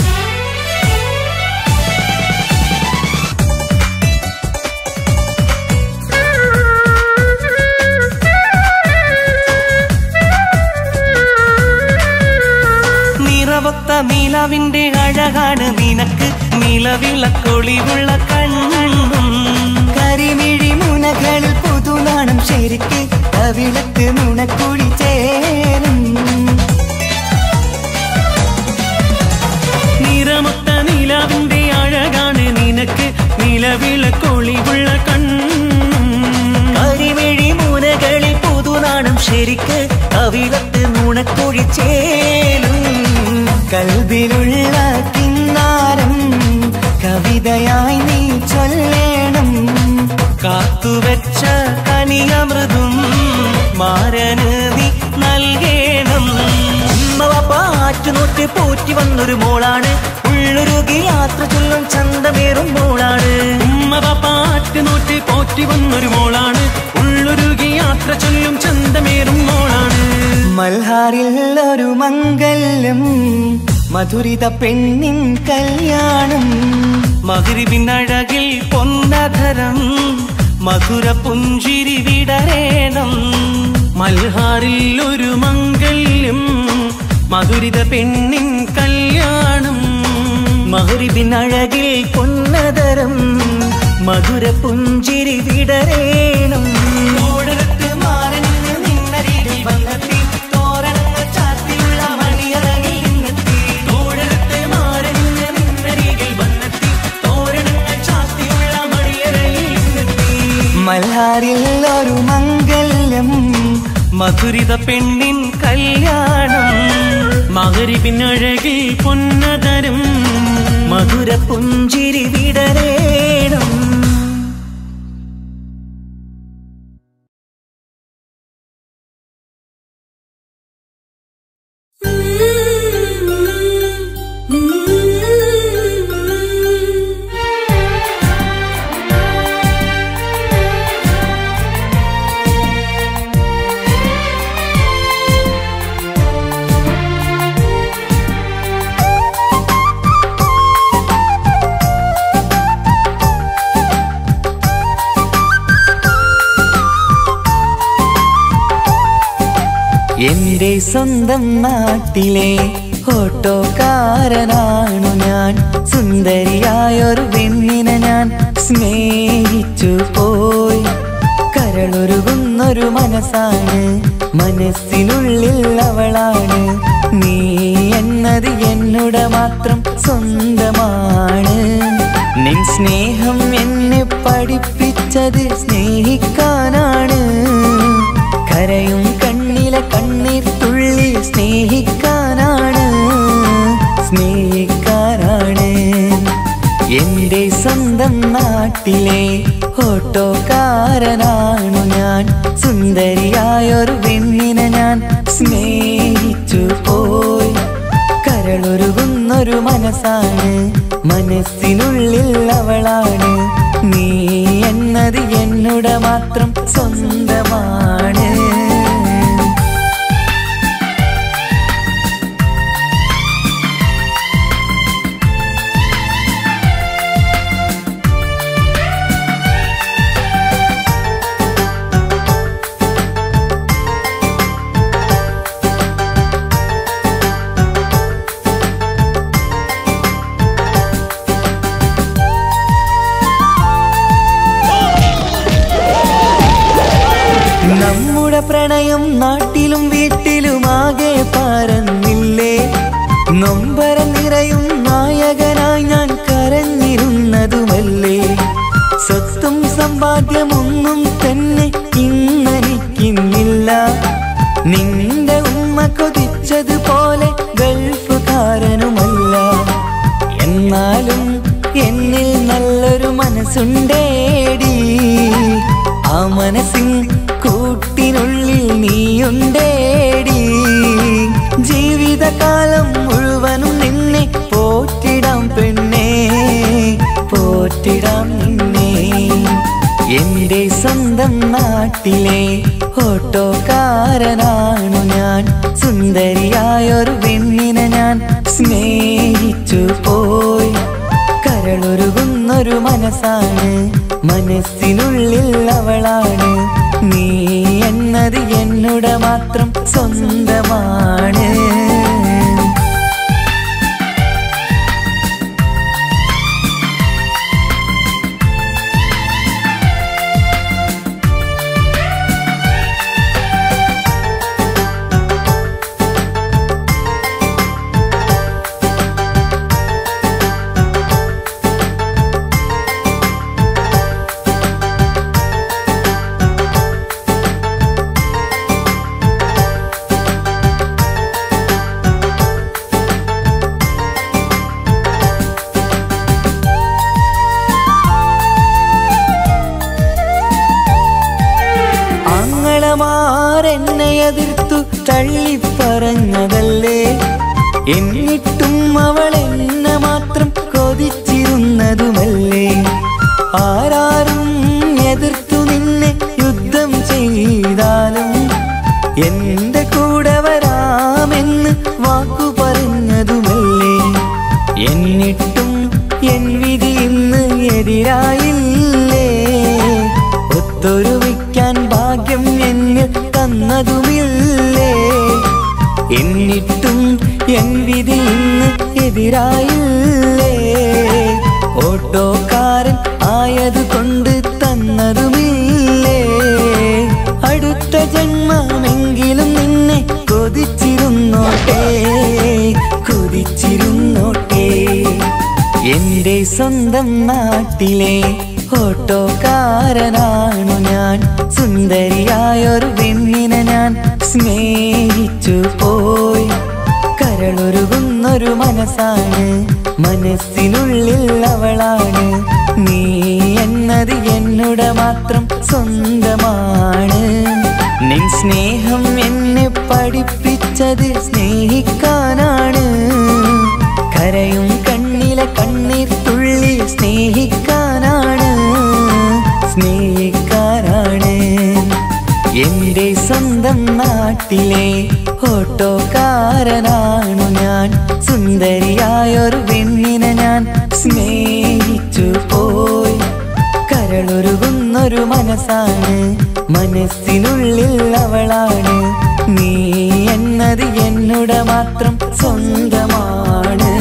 നിറവൊത്ത നീലാവിന്റെ അഴകാണ് നിനക്ക് നിലവിളക്കൊളിവുള്ള കണ്ണും കരിമിഴി മുനകളിൽ പുതുനാണം ശരിക്ക് കവിളത്ത് നുണക്കുഴി ചേരും നിറമൊത്ത നിലാവിന്റെ അഴകാണ് നിനക്ക് നിലവിളക്കൊളിവുള്ള കണ്ണും കരിമിഴി മുനകളിൽ പുതുനാണം ശരിക്ക് കവിളത്ത് നുണക്കുഴി ചേലും കൽവിലുള്ള കിന്നാരം കവിതയായി നീ ചൊല്ലേണം കാത്തുവെച്ച കനിയമൃതും മാരന് നീ നൽകേണം ഉമ്മ പാറ്റുനോട്ട് പോറ്റി വന്നൊരു മോളാണ് ഉള്ളൊരുകി യാത്ര ചൊല്ലും ചന്തമേറും മോളാണ് ഉമ്മ പാട്ട് നോട്ട് പോറ്റി വന്നൊരു മോളാണ് ഉള്ളൊരുകി യാത്ര ചൊല്ലും ചന്തമേറും മോളാണ് മൽഹാറിൽ ഒരു മംഗല്യം മധുരിത പെണ്ണിൻ കല്യാണം മകരിവിനഴകിൽ പൊന്നധരം മധുര പുഞ്ചിരി വിടരേണം മൽഹാറിൽ ഒരു മംഗല്യം മധുരിത പെണ്ണിൻ കല്യാണം മഹരിബിനഴകിൽ പൊന്നതരം മധുര പുഞ്ചിരി വിടരേണം ഓടരത്ത് മാറണിഞ്ഞ് നിന്നരികിൽ വന്നെത്തി തോരണങ്ങൾ ചാത്തിയുള്ള മണിയറകിൽ നിന്നെത്തി ഓടരത്ത് മാറണിഞ്ഞ് നിന്നരികിൽ വന്നെത്തി തോരണങ്ങൾ ചാത്തിയുള്ള മണിയറകിൽ നിന്നെത്തി മൽഹാരിൽ ഒരു മംഗല്യം മധുരിത പെണ്ണിൻ കല്യാണം മകരിപ്പിനഴകിൽ പൊന്നതരും മധുര പുഞ്ചിരി വിടരേണം എന്റെ സ്വന്തം നാട്ടിലെ ഓട്ടോക്കാരനാണു ഞാൻ സുന്ദരിയായൊരു പെണ്ണിനെ ഞാൻ സ്നേഹിച്ചു പോയി കരളൊരുകുന്നൊരു മനസ്സാണ് മനസ്സിനുള്ളിൽ അവളാണ് നീ എന്നത് എന്നുടെ മാത്രം സ്വന്തമാണ് നിൻ സ്നേഹം എന്നെ പഠിപ്പിച്ചത് സ്നേഹിക്കാനാണ് കരയും കണ്ണിലെ കണ്ണീർ തുള്ളി സ്നേഹിക്കാനാണ് സ്നേഹിക്കാനാണ് എന്റെ സ്വന്തം നാട്ടിലെ ഓട്ടോക്കാരനാണു ഞാൻ സുന്ദരിയായൊരു പെണ്ണിനെ ഞാൻ സ്നേഹിച്ചു പോയി കരളൊരുകുന്നൊരു മനസ്സാണ് മനസ്സിനുള്ളിൽ അവളാണ് നീ എന്നത് എന്നുടെ മാത്രം സ്വന്തമാണ് നമ്മുടെ പ്രണയം നാട്ടിലും വീട്ടിലുമാകെ പരന്നില്ലേ നൊമ്പര നിറയും നായകനായി ഞാൻ കരഞ്ഞിരുന്നതുമല്ലേ സ്വത്തും സമ്പാദ്യമൊന്നും തന്നെ ഇന്നെനിക്കിന്നില്ല നിന്റെ ഉമ്മ കൊതിച്ചതുപോലെ ഗൾഫുകാരനുമല്ല എന്നാലും എന്നിൽ നല്ലൊരു മനസ്സുണ്ടേടി ആ മനസ്സിൻ കൂട്ടിനുള്ളിൽ നീയുണ്ടേടി ജീവിതകാലം മുഴുവനും നിന്നെ പോറ്റിടാം പെണ്ണേ പോറ്റിടാം നിന്നെ എന്റെ സ്വന്തം നാട്ടിലെ ഓട്ടോക്കാരനാണു ഞാൻ സുന്ദരിയായൊരു പെണ്ണിനെ ഞാൻ സ്നേഹിച്ചു പോയി കരളൊരുകുന്നൊരു മനസ്സാണ് മനസ്സിനുള്ളിൽ അവളാണ് നീ എന്നത് എന്നുടെ മാത്രം സ്വന്തമാണ് ആങ്ങളമാരെന്നെ എതിർത്തു തള്ളിപ്പറഞ്ഞതല്ലേ എന്നിട്ടും അവൾ എന്നെ മാത്രം കൊതിച്ചിരുന്നതുമല്ലേ ആരാരും എതിർത്തു നിന്നെ യുദ്ധം ചെയ്താലും എന്റെ കൂടെ വരാമെന്ന് വാക്കു പറഞ്ഞതുമല്ലേ ഓർത്തൊരുമിക്കാൻ ഭാഗ്യം എന്നിൽ തന്നതുമില്ലേ എന്നിട്ടും എൻ വിധി ഇന്ന് എതിരായില്ലേ ഓട്ടോക്കാരൻ ആയതുകൊണ്ട് തന്നതുമില്ലേ അടുത്ത ജന്മമെങ്കിലും നിന്നെ കൊതിച്ചിരുന്നോട്ടെ കൊതിച്ചിരുന്നോട്ടെ എന്റെ സ്വന്തം നാട്ടിലെ ഓട്ടോക്കാരനാണു ഞാൻ സുന്ദരിയായൊരു പെണ്ണിനെ ഞാൻ സ്നേഹിച്ചു പോയി കരളൊരുകുന്നൊരു മനസ്സാണ് മനസ്സിനുള്ളിൽ അവളാണ് നീ എന്നത് എന്നുടെ മാത്രം സ്വന്തമാണ് നിൻ സ്നേഹം എന്നെ പഠിപ്പിച്ചത് സ്നേഹിക്കാനാണ് കരയും കണ്ണിലെ കണ്ണീർ തുള്ളി സ്നേഹിക്കാനാണ് സ്നേഹിക്കാനാണ് എന്റെ സ്വന്തം നാട്ടിലെ ഓട്ടോക്കാരനാണു ഞാൻ സുന്ദരിയായൊരു പെണ്ണിനെ ഞാൻ സ്നേഹിച്ചു പോയി കരളൊരുകുന്നൊരു മനസ്സാണ് മനസ്സിനുള്ളിൽ അവളാണ് നീ എന്നത് എന്നുടെ മാത്രം സ്വന്തമാണ്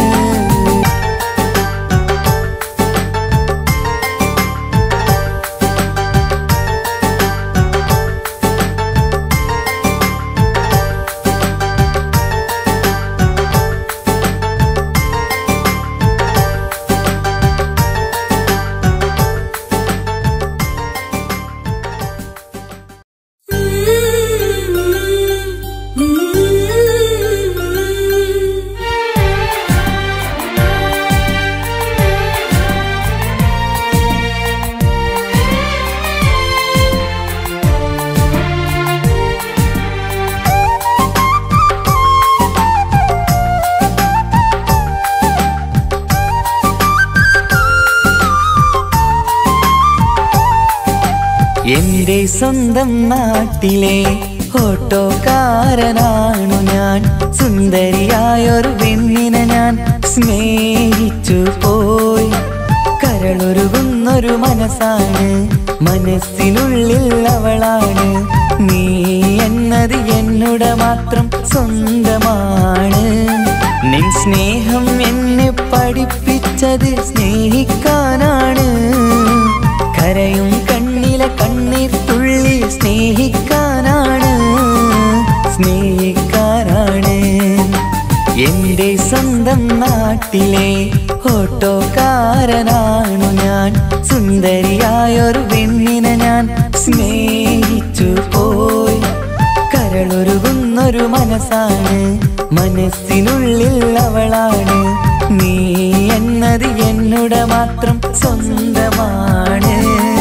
എന്റെ സ്വന്തം നാട്ടിലെ ഓട്ടോക്കാരനാണു ഞാൻ സുന്ദരിയായൊരു പെണ്ണിനെ ഞാൻ സ്നേഹിച്ചു പോയി കരളൊരുകുന്നൊരു മനസ്സാണ് മനസ്സിനുള്ളിൽ അവളാണ് നീ എന്നത് എന്നുടെ മാത്രം സ്വന്തമാണ് നിൻ സ്നേഹം എന്നെ പഠിപ്പിച്ചത് സ്നേഹിക്കാനാണ് കരയും കണ്ണിലെ കണ്ണീർ തുള്ളി സ്നേഹിക്കാനാണ് സ്നേഹിക്കാനാണ് എന്റെ സ്വന്തം നാട്ടിലെ ഓട്ടോക്കാരനാണു ഞാൻ സുന്ദരിയായൊരു പെണ്ണിനെ ഞാൻ സ്നേഹിച്ചു പോയി കരളൊരുകുന്നൊരു മനസ്സാണ് മനസ്സിനുള്ളിൽ അവളാണ് നീ എന്നത് എന്നുടെ മാത്രം സ്വന്തമാണ്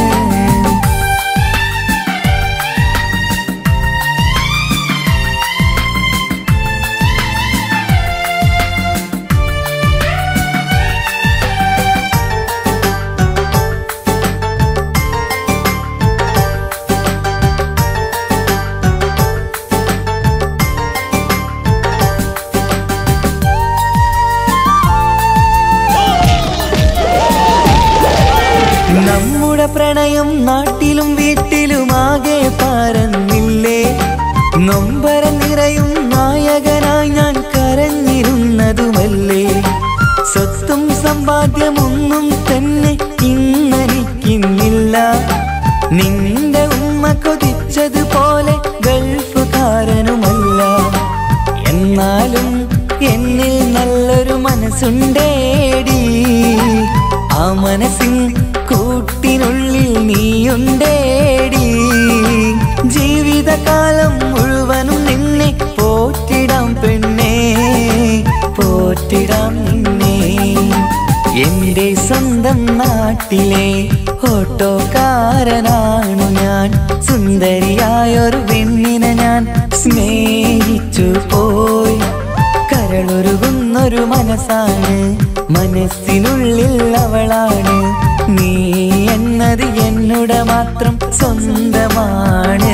നമ്മുടെ പ്രണയം നാട്ടിലും വീട്ടിലുമാകെ പരന്നില്ലേ നൊമ്പര നിറയും നായകനായി ഞാൻ കരഞ്ഞിരുന്നതുമല്ലേ സ്വത്തും സമ്പാദ്യമൊന്നും തന്നെ ഇന്നെനിക്കിന്നില്ല നിന്റെ ഉമ്മ കൊതിച്ചതുപോലെ ഗൾഫുകാരനുമല്ല എന്നാലും എന്നിൽ നല്ലൊരു മനസ്സുണ്ടേടി ആ മനസ്സിൻ കൂട്ടിനുള്ളിൽ നീയുണ്ടേടി ജീവിതകാലം മുഴുവനും നിന്നെ പോറ്റിടാം പെണ്ണേ പോറ്റിടാം നിന്നെ എന്റെ സ്വന്തം നാട്ടിലെ ഓട്ടോക്കാരനാണു ഞാൻ സുന്ദരിയായൊരു പെണ്ണിനെ ഞാൻ സ്നേഹിച്ചു പോയി കരളൊരുകുന്നൊരു മനസ്സാണ് മനസ്സിനുള്ളിൽ അവളാണ് നീ എന്നത് എന്നുടെ മാത്രം സ്വന്തമാണ്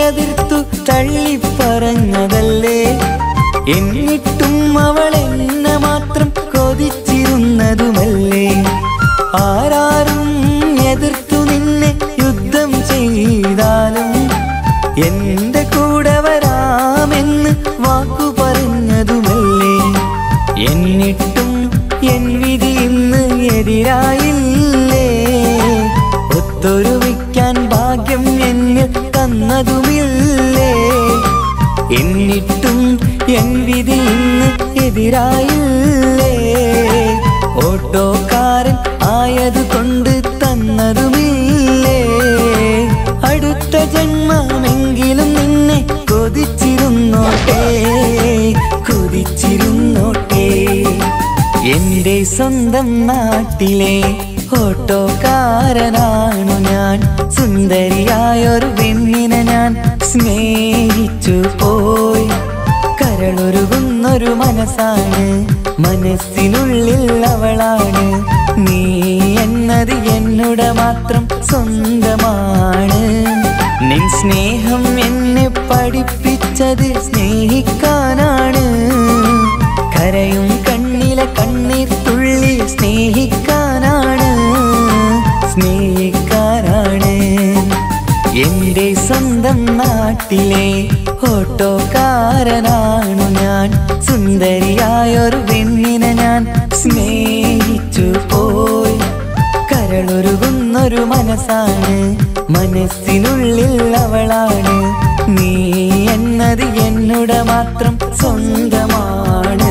എതിർത്തു തള്ളിപ്പറഞ്ഞതല്ലേ എന്നിട്ടും അവൾ എന്നെ മാത്രം കൊതിച്ചിരുന്നതുമല്ലേ ആരാരും എതിർത്തു നിന്നെ യുദ്ധം ചെയ്താലും എന്റെ കൂടെ വരാമെന്ന് വാക്കു പറഞ്ഞതുമല്ലേ എന്നിട്ടും എൻ വിധി ഇന്ന് എതിരായില്ലേ ഒത്തൊരുമിക്കാൻ ഭാഗ്യം എന്നിൽ തന്നതുമില്ലേ എന്നിട്ടും എൻ വിധി ഇന്ന് എതിരായില്ലേ ഓട്ടോക്കാരൻ ആയതുകൊണ്ട് തന്നതുമില്ലേ അടുത്ത ജന്മമെങ്കിലും നിന്നെ കൊതിച്ചിരുന്നോട്ടെ കൊതിച്ചിരുന്നോട്ടെ എന്റെ സ്വന്തം നാട്ടിലെ ഓട്ടോക്കാരനാണു ഞാൻ സുന്ദരിയായൊരു പെണ്ണിനെ ഞാൻ സ്നേഹിച്ചു പോയി കരളൊരുകുന്നൊരു മനസ്സാണ് മനസ്സിനുള്ളിൽ അവളാണ് നീ എന്നത് എന്നുടെ മാത്രം സ്വന്തമാണ് നിൻ സ്നേഹം എന്നെ പഠിപ്പിച്ചത് സ്നേഹിക്കാനാണ് കരയും കണ്ണിലെ കണ്ണീർ തുള്ളി സ്നേഹിക്കാനാണ് സ്നേഹിക്കാനാണ് എന്റെ സ്വന്തം നാട്ടിലെ ഓട്ടോക്കാരനാണു ഞാൻ സുന്ദരിയായൊരു പെണ്ണിനെ ഞാൻ സ്നേഹിച്ചു പോയി കരളൊരുകുന്നൊരു മനസ്സാണ് മനസ്സിനുള്ളിൽ അവളാണ് നീ എന്നത് എന്നുടെ മാത്രം സ്വന്തമാണ്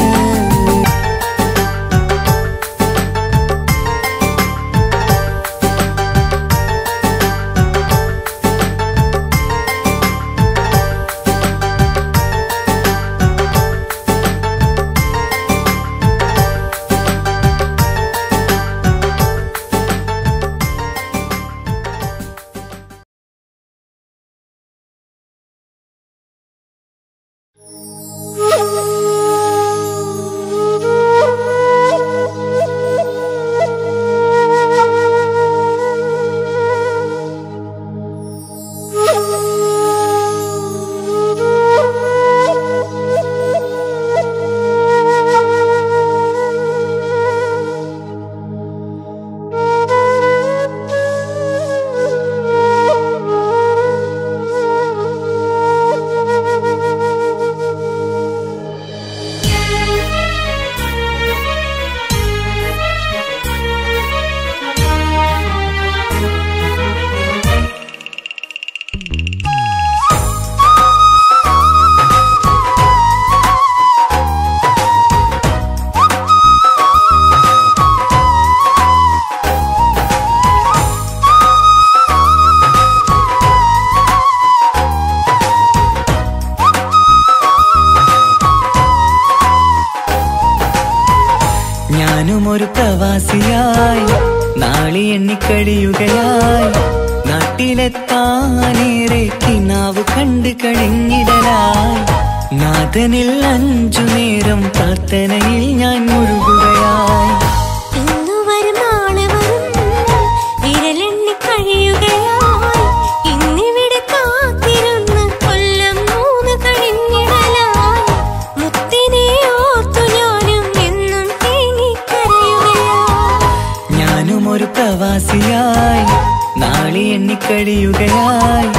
ഞാനും ഒരു പ്രവാസിയായി നാളെ എണ്ണിക്കഴിയുകയായി നാട്ടിലെത്താനേറെ കിനാവ് കണ്ട് കഴിഞ്ഞിടലായി നാഥനിൽ അഞ്ചു നേരം പ്രാർത്ഥനയിൽ ഞാൻ മുഴുകുകയായി ഇന്നു വരും നാളെ വരും വിരലെണ്ണി കഴിയുകയായി ഇന്നിവിടെ കാത്തിരുന്ന് കൊല്ലം മൂന്ന് കഴിഞ്ഞിടലായി മുത്തിനെ ഓർത്തു ഞാനും എന്നും തേങ്ങിക്കരയുകയായി ഞാനും ഒരു പ്രവാസിയായി നാളെ എണ്ണിക്കഴിയുകയായി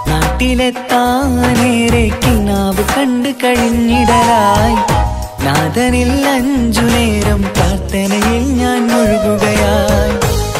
നാട്ടിലെത്താനേറെ കിനാവ് കണ്ട് കഴിഞ്ഞിടലായി നാഥനിൽ അഞ്ചു നേരം പ്രാർത്ഥനയിൽ ഞാൻ മുഴുകുകയായി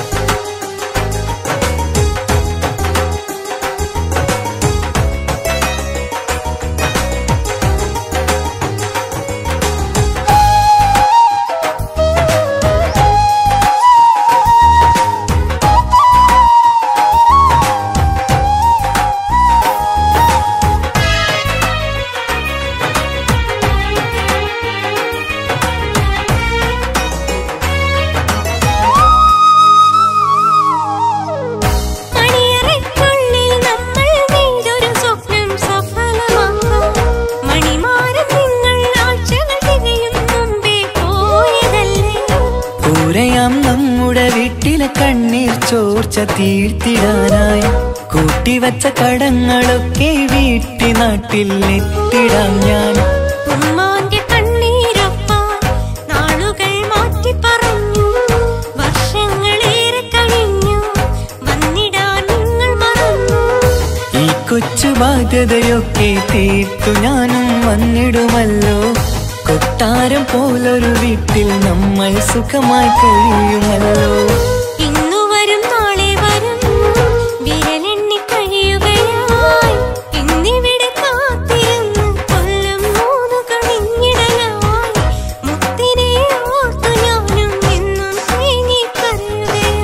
മണിയറയ്ക്കുള്ളിൽ നമ്മൾ നെയ്തൊരു സ്വപ്നം സഫലമാക്കാം മണിമാരം നിങ്ങൾ ആഴ്ചകൾ തികയും മുമ്പേ പോയതല്ലേ പൂരയാം നമ്മുടെ വീട്ടിലെ കണ്ണീർ ചോർച്ച തീർത്തിടാനായി കൂട്ടിവച്ച കടങ്ങളൊക്കെ വീട്ടി നാട്ടിൽ എത്തിടാം ഞാൻ ഉമ്മാന്റെ കണ്ണീരൊപ്പാൻ നാളുകൾ മാറ്റി പറഞ്ഞു വർഷങ്ങളേറെ കഴിഞ്ഞു വന്നിടാൻ നിങ്ങൾ മറന്നു ഈ കൊച്ചു ബാധ്യതയൊക്കെ തീർത്തു ഞാനും വന്നിടുമല്ലോ കൊട്ടാരം പോലൊരു വീട്ടിൽ നമ്മൾ സുഖമായി കഴിയുമല്ലോ ഇന്നു വരും നാളെ വരും വിരലെണ്ണി കഴിയുകയായി ഇന്നിവിടെ കാത്തിരുന്ന് കൊല്ലം മൂന്നു കഴിഞ്ഞിടലായി മുത്തിനെ ഓർത്തു ഞാനും എന്നും തേങ്ങിക്കരയുകയായി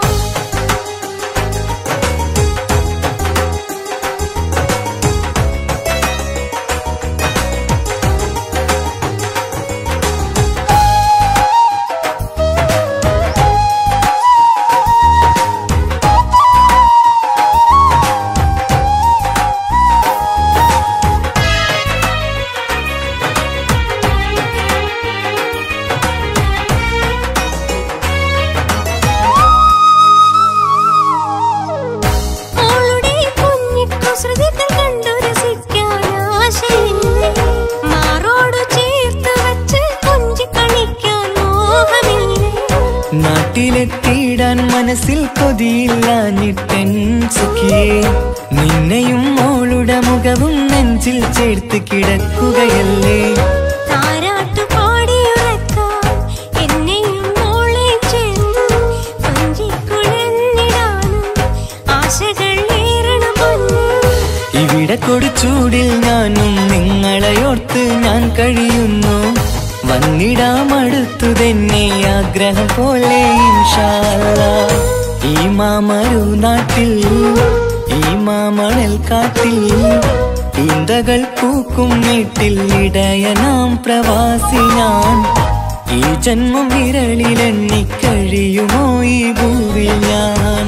അവളുടെ കുഞ്ഞിക്കുസൃതികൾ കണ്ടു രസിക്കാൻ ആശയില്ലേ മാറോട് ചേർത്ത് വെച്ച് കൊഞ്ചി കളിക്കാൻ മോഹമില്ലേ നാട്ടിലെത്തിയിടാൻ മനസ്സിൽ കൊതിയില്ലാഞ്ഞിട്ടെൻ സുഖിയേ നിന്നെയും മോളുടെ മുഖവും നെഞ്ചിൽ ചേർത്ത് കിടക്കുകയല്ലേ താരാട്ടു പാടിയുറക്കാൻ എന്നെയും മോളെയും ചേർന്ന് കൊഞ്ചിക്കുഴഞ്ഞിടാനും ആശകൾ ഏറണം പൊന്നു ഇവിടെ കൊടുച്ചൂടിൽ ഞാനും നിങ്ങളെയോർത്ത് ഞാൻ കഴിയുന്നു വന്നിടാം അടുത്തു തന്നെ ആഗ്രഹം പോലെ ഇൻഷാ അല്ലാ. ഈ മാമരു നാട്ടിൽ ഈ മാമണൽ കാട്ടിൽ ഈന്തകൾ പൂക്കും വീട്ടിൽ ഇടയനാം പ്രവാസി ഞാൻ ഈ ജന്മം വിരളിലെണ്ണി കഴിയുമോ ഈ ഭൂവിൽ ഞാൻ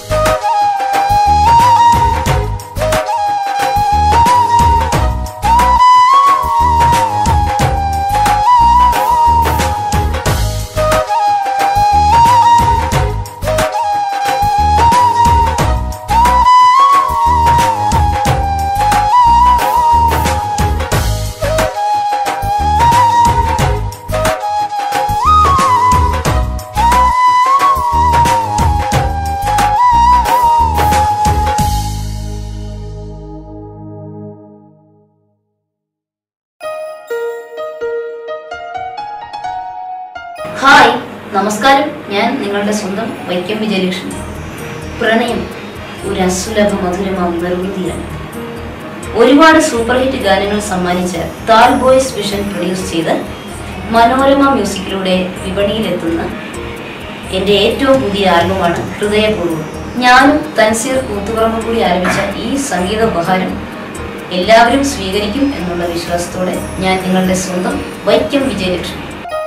ഹായ് നമസ്കാരം ഞാൻ നിങ്ങളുടെ സ്വന്തം വൈക്കം വിജയലക്ഷ്മി പ്രണയം ഒരു അസുലഭ മധുരമാം നിർവൃതിയാണ് ഒരുപാട് സൂപ്പർ ഹിറ്റ് ഗാനങ്ങൾ സമ്മാനിച്ച താൽ ബോയ്സ് വിഷൻ പ്രൊഡ്യൂസ് ചെയ്ത് മനോരമ മ്യൂസിക്കിലൂടെ വിപണിയിലെത്തുന്ന എൻ്റെ ഏറ്റവും പുതിയ ആൽബമാണ് ഹൃദയപൂർവ്വം ഞാനും തൻസീർ കൂത്തുപറമ്പ് കൂടി ആരംഭിച്ച ഈ സംഗീത ഉപഹാരം എല്ലാവരും സ്വീകരിക്കും എന്നുള്ള വിശ്വാസത്തോടെ ഞാൻ നിങ്ങളുടെ സ്വന്തം വൈക്കം വിജയലക്ഷ്മി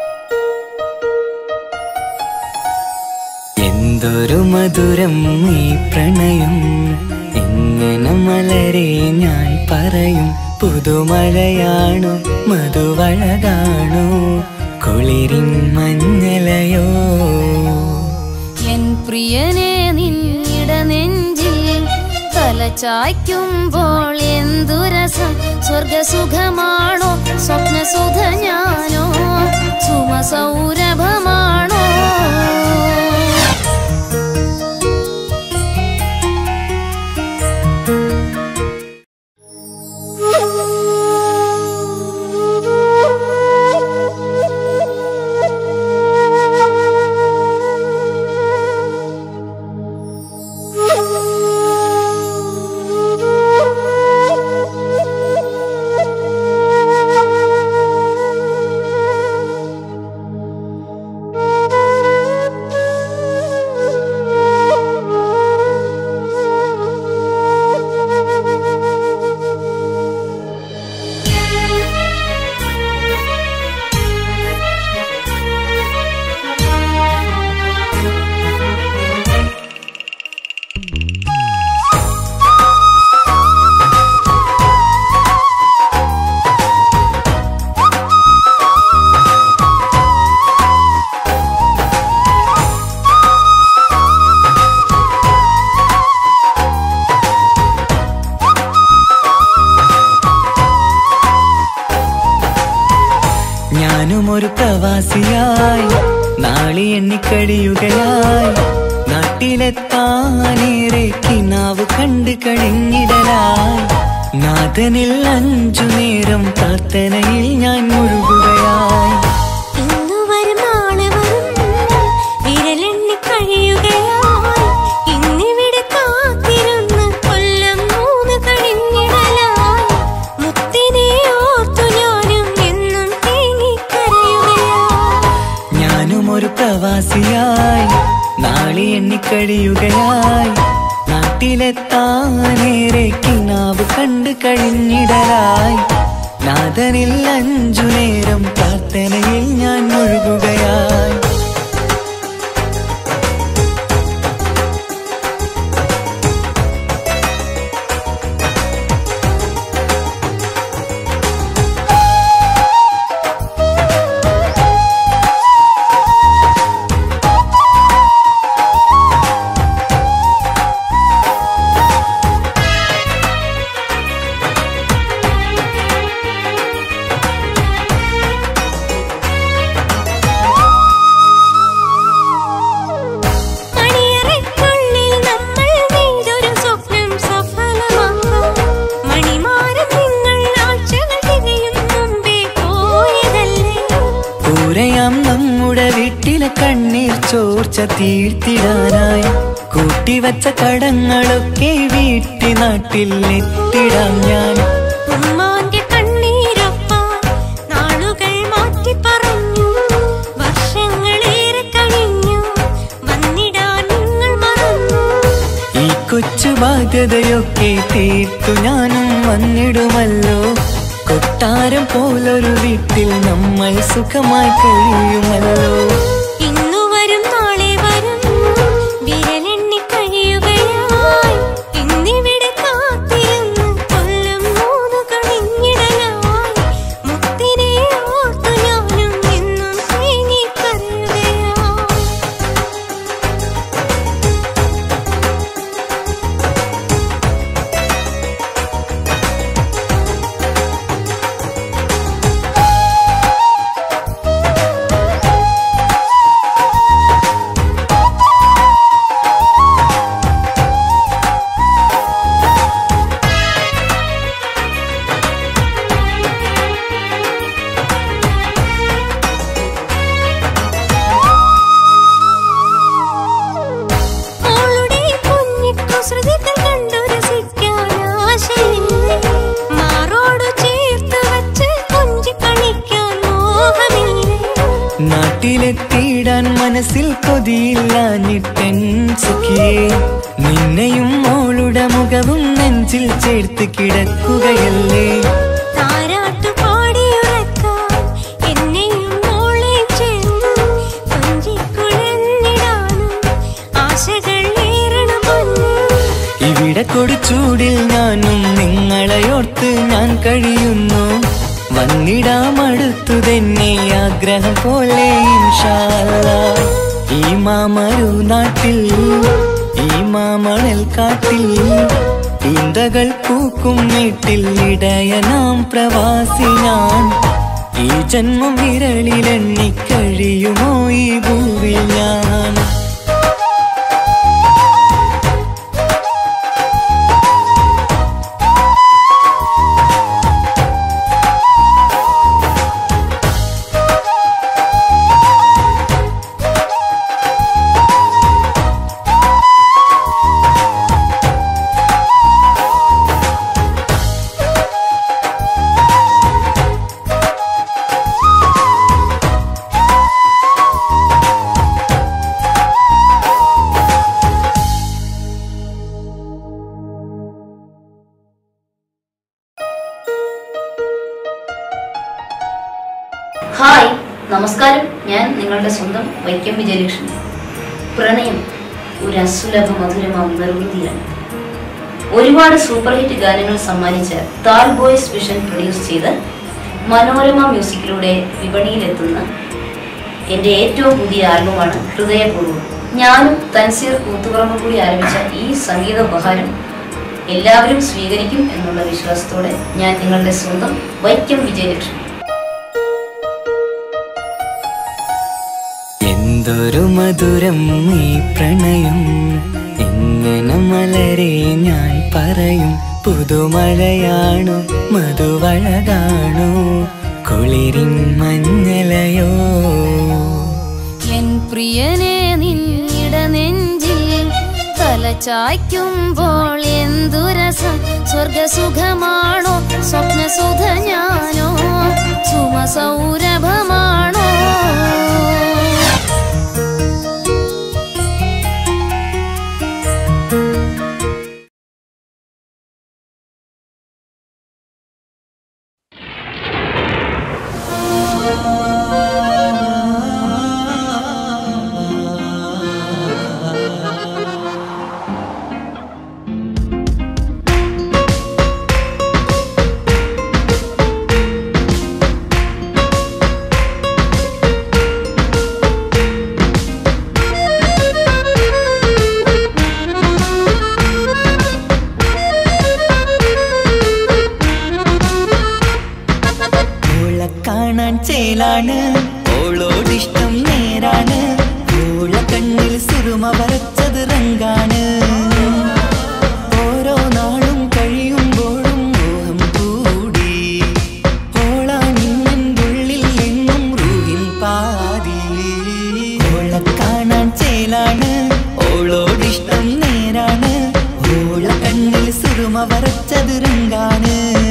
എന്തൊരു മധുരം ഈ പ്രണയം എങ്ങനെ മലരെ ഞാൻ പറയും പുതുമഴയാണോ മധുവഴകാണോ കുളിരിൻ മഞ്ഞലയോ എൻ പ്രിയനെ നിന്നിട നെഞ്ചിൽ തലചായ്ക്കുമ്പോൾ എന്തു രസം സ്വർഗസുഖമാണോ സ്വപ്നസുഖ ഞാനോ സുമസൗരഭമാണോ Thank you. ഒരു പ്രവാസിയായി നാളി എണ്ണിക്കഴിയുകയായി നാട്ടിലെത്താനേറെ കിനാവ് കണ്ടു കഴിഞ്ഞിടലായി നാഥനിൽ അഞ്ചു നേരം പ്രാർത്ഥനയിൽ ഞാൻ മുഴുകുകയായി ഇന്നു വരും നാളെ വരും വിരലെണ്ണി കഴിയുകയായി ഇന്നിവിടെ കാത്തിരുന്ന് കൊല്ലം മൂന്ന് കഴിഞ്ഞിടലായി മുത്തിനെ ഓർത്തു ഞാനും എന്നും തേങ്ങിക്കരയുകയായി ഞാനും ഒരു പ്രവാസിയായി നാളി എണ്ണിക്കഴിയുകയായി നാട്ടിലെത്താനേറെ കിനാവ് കണ്ടു കഴിഞ്ഞിടലായി നാഥനിൽ അഞ്ചു നേരം പ്രാർത്ഥനയിൽ ഞാൻ മുഴുകുകയായി മണിയറയ്ക്കുള്ളിൽ നമ്മൾ നെയ്തൊരു സ്വപ്നം സഫലമാക്കാം മണിമാരം നിങ്ങൾ ആഴ്ചകൾ തികയും മുമ്പേ പോയതല്ലേ കൂരയാം നമ്മുടെ വീട്ടിലെ കണ്ണീർ ചോർച്ച തീർത്തിടാനായി കൂട്ടിവച്ച കടങ്ങളൊക്കെ വീട്ടി നാട്ടിൽ എത്തിടാം ഞാൻ ഉമ്മാന്റെ കണ്ണീരൊപ്പാൻ നാളുകൾ മാറ്റി പറഞ്ഞു വർഷങ്ങളേറെ കഴിഞ്ഞു വന്നിടാൻ നിങ്ങൾ മറന്നു ഈ കൊച്ചു ബാധ്യതയൊക്കെ തീർത്തു ഞാനും വന്നിടുമല്ലോ കൊട്ടാരം പോലൊരു വീട്ടിൽ നമ്മൾ സുഖമായി കഴിയുമല്ലോ ഇന്നു വരും നാളെ വരും വിരലെണ്ണി കഴിയുകയായി ഇന്നിവിടെ കാത്തിരുന്ന് കൊല്ലം മൂന്ന് കഴിഞ്ഞിടലായി മുത്തിനെ ഓർത്തു ഞാനും എന്നും തേങ്ങിക്കരയുകയായി മോളുടെ കുഞ്ഞിക്കുസൃതികൾ കണ്ടു രസിക്കാൻ ആശയില്ലേ മാറോടു ചേർത്ത് വച്ച് കൊഞ്ചി കളിക്കാൻ മോഹമില്ലേ നാട്ടിലെത്തിയിടാൻ മനസ്സിൽ കൊതിയില്ലാഞ്ഞിട്ടെൻ സുഖിയേ നിന്നെയും മോളുടെ മുഖവും നെഞ്ചിൽ ചേർത്ത് കിടക്കുകയല്ലേ താരാട്ടു പാടിയുറക്കാൻ എന്നെയും മോളെയും ചേർന്ന് കൊഞ്ചിക്കുഴഞ്ഞിടാനും ആശകൾ ഏറണം പൊന്നേ ഇവിടെ കൊടുച്ചൂടിൽ ഞാനും നിങ്ങളെയോർത്ത് ഞാൻ കഴിയുന്നു വന്നിടാമടുത്തു തന്നെ ആഗ്രഹം പോലെ ഇൻഷാ അല്ലാ. ഈ മാമരു നാട്ടിൽ ഈ മാമണൽ കാട്ടിൽ ഈന്തകൾ പൂക്കും വീട്ടിൽ ഇടയനാം പ്രവാസി ഞാൻ ഈ ജന്മം വിരളിലെണ്ണി കഴിയുമോ ഈ ഭൂവിൽ ഞാൻ ഹായ് നമസ്കാരം ഞാൻ നിങ്ങളുടെ സ്വന്തം വൈക്കം വിജയലക്ഷ്മി പ്രണയം ഒരു അസുലഭ മധുരമാം നിർവൃതിയാണ് ഒരുപാട് സൂപ്പർ ഹിറ്റ് ഗാനങ്ങൾ സമ്മാനിച്ച താൽ ബോയ്സ് വിഷൻ പ്രൊഡ്യൂസ് ചെയ്ത് മനോരമ മ്യൂസിക്കിലൂടെ വിപണിയിലെത്തുന്ന എൻ്റെ ഏറ്റവും പുതിയ ആൽബമാണ് ഹൃദയപൂർവ്വം ഞാനും തൻസീർ കൂത്തുപറമ്പ് കൂടി ആരംഭിച്ച ഈ സംഗീത ഉപഹാരം എല്ലാവരും സ്വീകരിക്കും എന്നുള്ള വിശ്വാസത്തോടെ ഞാൻ നിങ്ങളുടെ സ്വന്തം വൈക്കം വിജയലക്ഷ്മി എന്തൊരു മധുരം ഈ പ്രണയം എങ്ങനെ മലരെ ഞാൻ പറയും പുതുമഴയാണു മധുവഴകാണു കുളിരിൻ മഞ്ഞലയോ എൻ പ്രിയനെ നിന്നിട നെഞ്ചിൽ തലചായ്ക്കുമ്പോൾ എന്തു രസം സ്വർഗസുഖമാണോ സ്വപ്നസുധ ഞാനോ സുമസൗരഭമാണോ ഓളെ കാണാൻ ചേലാണ് ഓളോടിഷ്ടം നേരാണ് ഓള കണ്ണിൽ സുറുമ വരച്ചത് റങ്കാണ് ഓരോ നാളും കഴിയുമ്പോഴും മോഹം കൂടി ഓളാണിന്നുള്ളിൽ എന്നും റൂഹിൻ പാതി ഓളെ കാണാൻ ചേലാണ് ഓളോടിഷ്ടം നേരാണ് ഓള കണ്ണിൽ സുറുമ വരച്ചത് റങ്കാണ്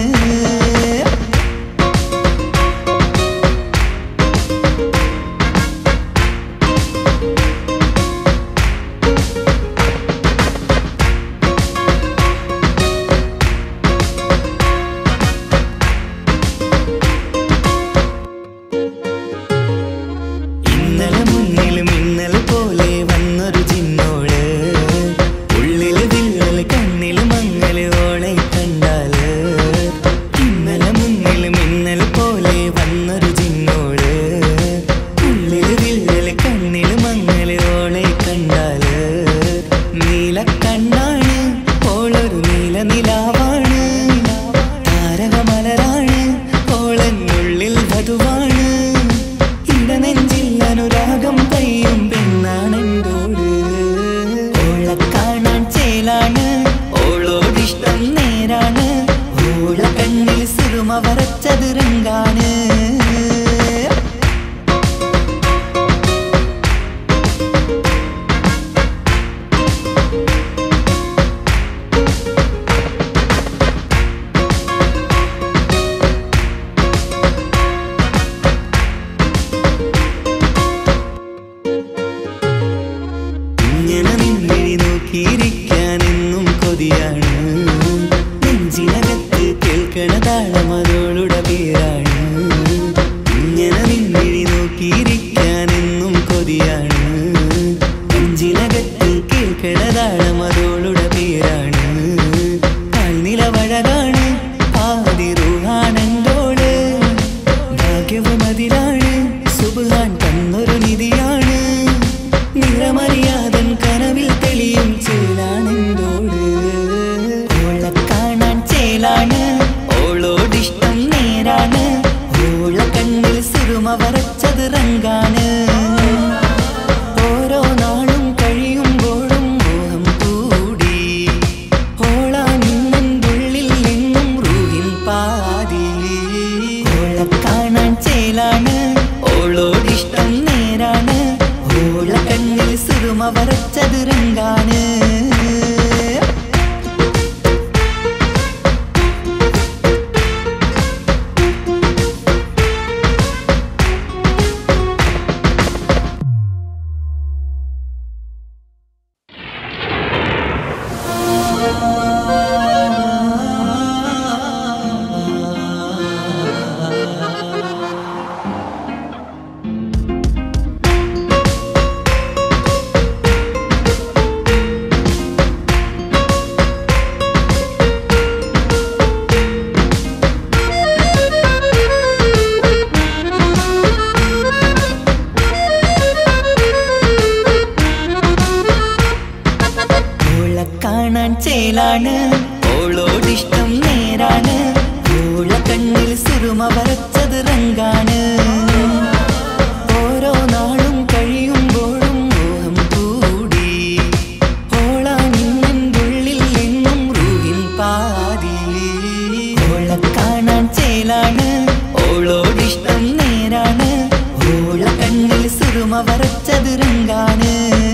ഇന്നലെ മുന്നിലും ഇന്നലെ പോലെ വന്നൊരു ചിന്നോള് ഉള്ളില് വില്ലല് കണ്ണില് മങ്ങല് ഓളെ കണ്ടാല് ഇന്നലെ മുന്നിലും ഇന്നലെ പോലെ വന്നൊരു ചിന്നോള് ഉള്ളില് വില്ലല് കണ്ണില് മങ്ങല് ഓളെ കണ്ടാല് നീല കണ്ണാണ് ഓളൊരു നീല നിലാവാണ് താരകമലരാണ് ഓളെന്നുള്ളിൽ വധുവാണ് ഇടനെഞ്ചിൽ അനുരാഗം പെയ്യും പെണ്ണാണെന്തോട് ഓളെ കാണാൻ ചേലാണ് ഓളോടിഷ്ടം നേരാണ് ഓള കണ്ണിൽ സുറുമ വരച്ചത് രംഗാണ് ഇങ്ങനെ നിന്നിഴി നോക്കിയിരിക്കാൻ എന്നും കൊതിയാണ് നെഞ്ചിനകത്ത് കേൾക്കണ താളം അതോളുടെ പേരാണ് ഇങ്ങനെ നിന്നിഴി നോക്കിയിരിക്കാൻ എന്നും കൊതിയാണ് നെഞ്ചിനകത്ത് കേൾക്കണ താളം അതോളുടെ പേരാണ് കാൽനിലവഴകാണ് പാതി റൂഹാണെന്തോട് ഭാഗ്യവും അതിലാണ് സുബാൻ തന്നൊരു നിധിയാണ് നിറമറിയാതൻ കനവിൽ തെളിയും ചേലാണെന്തോട് ഓളെ കാണാൻ ചേലാണ് ഓളോടിഷ്ടം നേരാണ് ഓള കണ്ണിൽ സുറുമ വരച്ചത് റങ്കാണ് ഓരോ നാളും കഴിയുമ്പോഴും മോഹം കൂടി ഓളാണിന്നുള്ളിൽ എന്നും റൂഹിൻ പാതി ഓളെ കാണാൻ ചേലാണ് ഓളോടിഷ്ടം നേരാണ് ഓള കണ്ണിൽ സുറുമ വരച്ചത് രംഗാണ് ഓളെ കാണാൻ ചേലാണ് ഓളോടിഷ്ടം നേരാണ് ഓള കണ്ണിൽ സുറുമ വരച്ചത് റങ്കാണ് ഓരോ നാളും കഴിയുമ്പോൾ ചേലാണ് ഓളോടിഷ്ടം നേരാണ് ഓള കണ്ണിൽ സുറുമ വരച്ചത് രംഗാണ്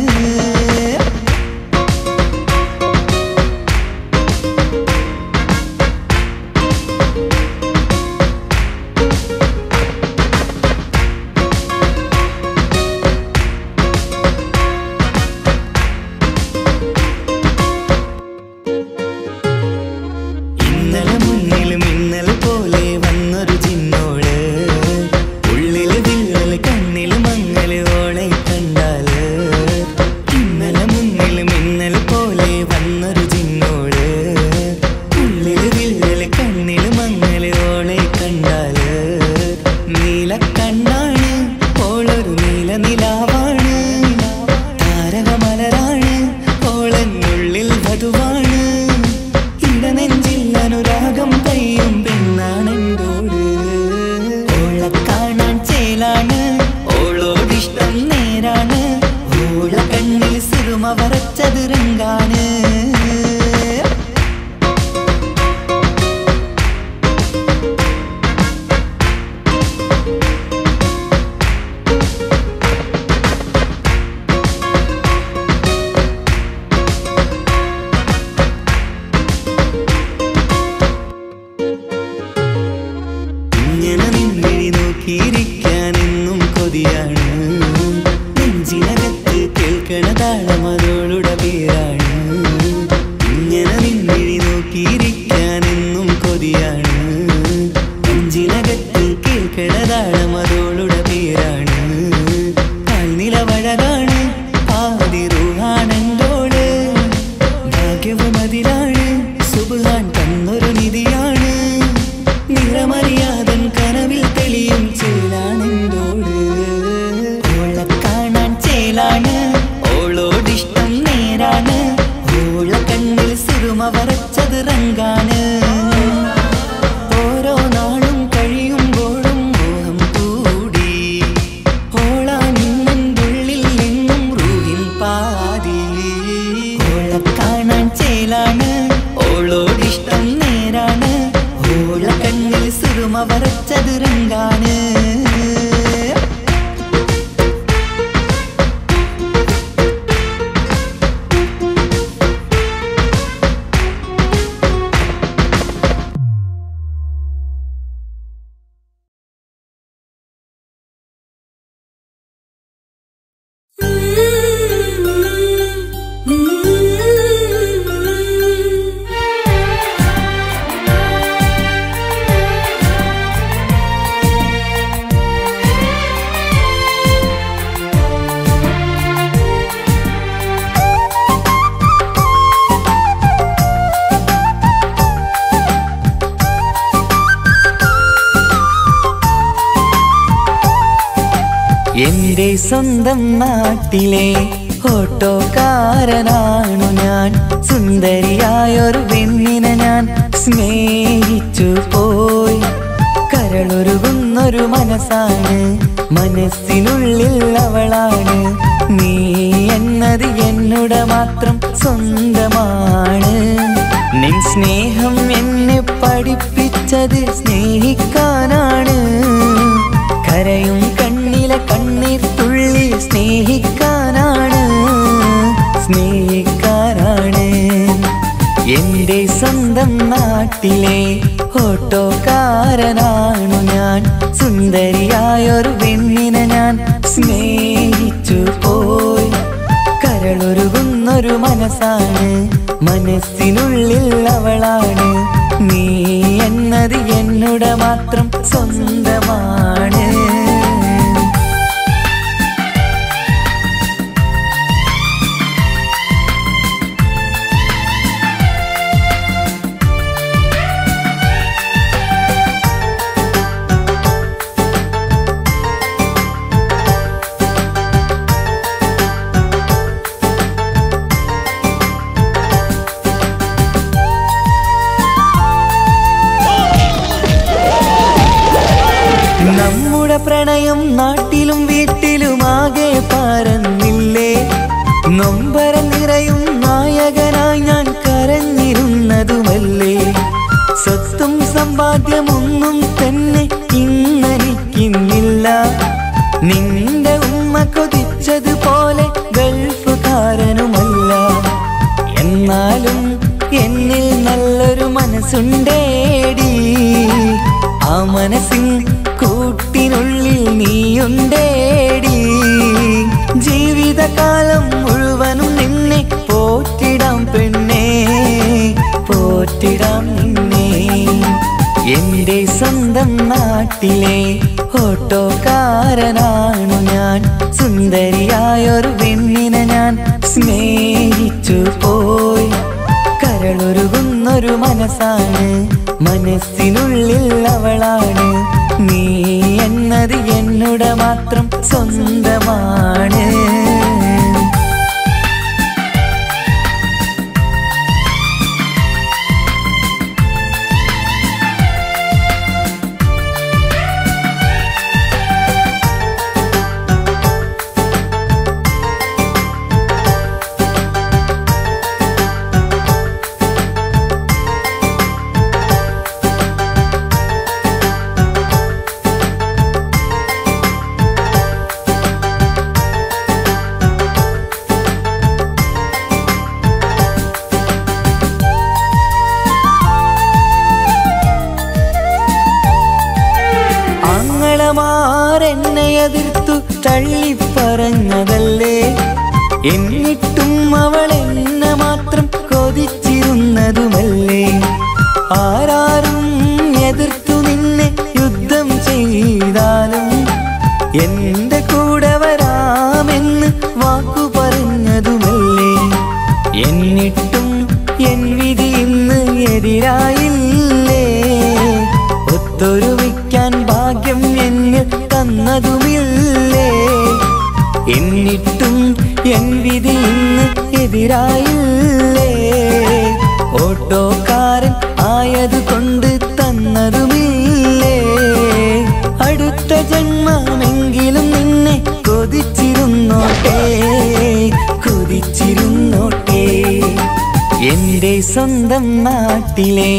ഇന്നലെ മുന്നിലും ഇന്നലെ പോലെ വന്നൊരു ചിന്നോള് ഉള്ളില് വിള്ളല് കണ്ണില് മങ്ങല് ഓളെ കണ്ടാല് ഇന്നലെ മുന്നിലും ഇന്നലെ പോലെ വന്നൊരു ചിന്നോള് ഉള്ളില് വിള്ളല് കണ്ണില് മങ്ങല് ഓളെ കണ്ടാല് നീല കണ്ണാണ് ഓളൊരു നീല നിലാവാണ് താരകമലരാണ് ഓളെന്നുള്ളിൽ വധുവാണ് ഇടനെഞ്ചിൽ അനുരാഗം കയ്യും പെണ്ണാണെന്തോട് ഓളെ കാണാൻ ചേലാണ് ഓളോടിഷ്ടം നേരാണ് ഓള കണ്ണിൽ സിറുമ വരച്ചത് രംഗാണ് ഇങ്ങനെ നിന്നിഴി നോക്കിയിരിക്കാൻ എന്നും കൊതിയാണ് നെഞ്ചിനകത്ത് കേൾക്കണ താളം അതോളുടെ പേരാണ് ഇങ്ങനെ നിന്നിഴി നോക്കിയിരിക്കാൻ എന്നും കൊതിയാണ് നെഞ്ചിനകത്ത് കേൾക്കണ താളം അതോളുടെ പേരാണ് കാൽനിലവഴകാണ് ആദിറുഹാണെന്തോട് ഭാഗ്യവും അതിലാണ് സുബാൻ തന്നൊരു നിധിയാണ് നിറമറിയാതൻ കനവിൽ തെളിയും ചേലാണെന്തോട് ഓളെ കാണാൻ ചേലാണ് ഓളോടിഷ്ടം നേരാണ് ഓള കണ്ണിൽ സിറുമ വരച്ചത് റങ്കാണ് ഓരോ നാളും കഴിയുമ്പോഴും മോഹം കൂടി ഓളാനിന്നുള്ളിൽ നിന്നും റൂഹിൻ പാതി ഓളെ കാണാൻ ചേലാണ് ഓളോടിഷ്ടം നേരാണ് ഓള കണ്ണിൽ സുറുമ വരച്ചത് രംഗാണ് എന്റെ സ്വന്തം നാട്ടിലെ ഓട്ടോക്കാരനാണു ഞാൻ സുന്ദരിയായൊരു പെണ്ണിനെ ഞാൻ സ്നേഹിച്ചു പോയി കരളൊരുകുന്നൊരു മനസ്സാണ് മനസ്സിനുള്ളിൽ അവളാണ് നീ എന്നത് എന്നുടെ മാത്രം സ്വന്തമാണ് നിൻ സ്നേഹം എന്നെ പഠിപ്പിച്ചത് സ്നേഹിക്കാനാണ് കരയും കണ്ണിലെ കണ്ണീർ തുള്ളി സ്നേഹിക്കാനാണ് സ്നേഹിക്കാനാണ് എന്റെ സ്വന്തം നാട്ടിലെ ഓട്ടോക്കാരനാണു ഞാൻ സുന്ദരിയായൊരു പെണ്ണിനെ ഞാൻ സ്നേഹിച്ചു പോയി കരളൊരുകുന്നൊരു മനസ്സാണ് മനസ്സിനുള്ളിൽ അവളാണ് നീ എന്നത് എന്നുടെ മാത്രം സ്വന്തമാണ് നമ്മുടെ പ്രണയം നാട്ടിലും വീട്ടിലുമാകെ പരന്നില്ലേ നൊമ്പരം നിറയും നായകനായി ഞാൻ കരഞ്ഞിരുന്നതുമല്ലേ സ്വത്തും സമ്പാദ്യമൊന്നും തന്നെ ഇന്നെനിക്കിന്നില്ല നിന്റെ ഉമ്മ കൊതിച്ചതുപോലെ ഗൾഫുകാരനുമല്ല എന്നാലും എന്നിൽ നല്ലൊരു മനസ്സുണ്ടേടി ആ മനസ്സിൻ കൂട്ടിനുള്ളിൽ നീയുണ്ടേടി ജീവിതകാലം മുഴുവനും നിന്നെ പോറ്റിടാം പെണ്ണേ പോറ്റിടാം നിന്നെ എന്റെ സ്വന്തം നാട്ടിലെ ഓട്ടോക്കാരനാണു ഞാൻ സുന്ദരിയായൊരു പെണ്ണിനെ ഞാൻ സ്നേഹിച്ചു പോയി കരളൊരുകുന്നൊരു മനസ്സാണ് മനസ്സിനുള്ളിൽ അവളാണ് നീ എന്നത് എന്നുടെ മാത്രം സ്വന്തമാണ് ആങ്ങളമാരെന്നെ എതിർത്തു തള്ളിപ്പറഞ്ഞതല്ലേ എന്നിട്ടും അവൾ എന്നെ മാത്രം കൊതിച്ചിരുന്നതുമല്ലേ ആരാരും എതിർത്തു നിന്നെ യുദ്ധം ചെയ്താലും എന്റെ കൂടെ വരാമെന്ന് വാക്കു പറഞ്ഞതുമല്ലേ എന്നിട്ടും എൻ വിധി ഇന്ന് എതിരായില്ലേ ഒത്തൊരുമിക്കാൻ ഭാഗ്യം എന്നിൽ തന്നതുമില്ലേ എന്നിട്ടും എൻ വിധി ഇന്ന് എതിരായില്ലേ ഓട്ടോക്കാരൻ ആയതുകൊണ്ട് തന്നതുമില്ലേ അടുത്ത ജന്മമെങ്കിലും നിന്നെ കൊതിച്ചിരുന്നോട്ടെ കൊതിച്ചിരുന്നോട്ടെ എന്റെ സ്വന്തം നാട്ടിലെ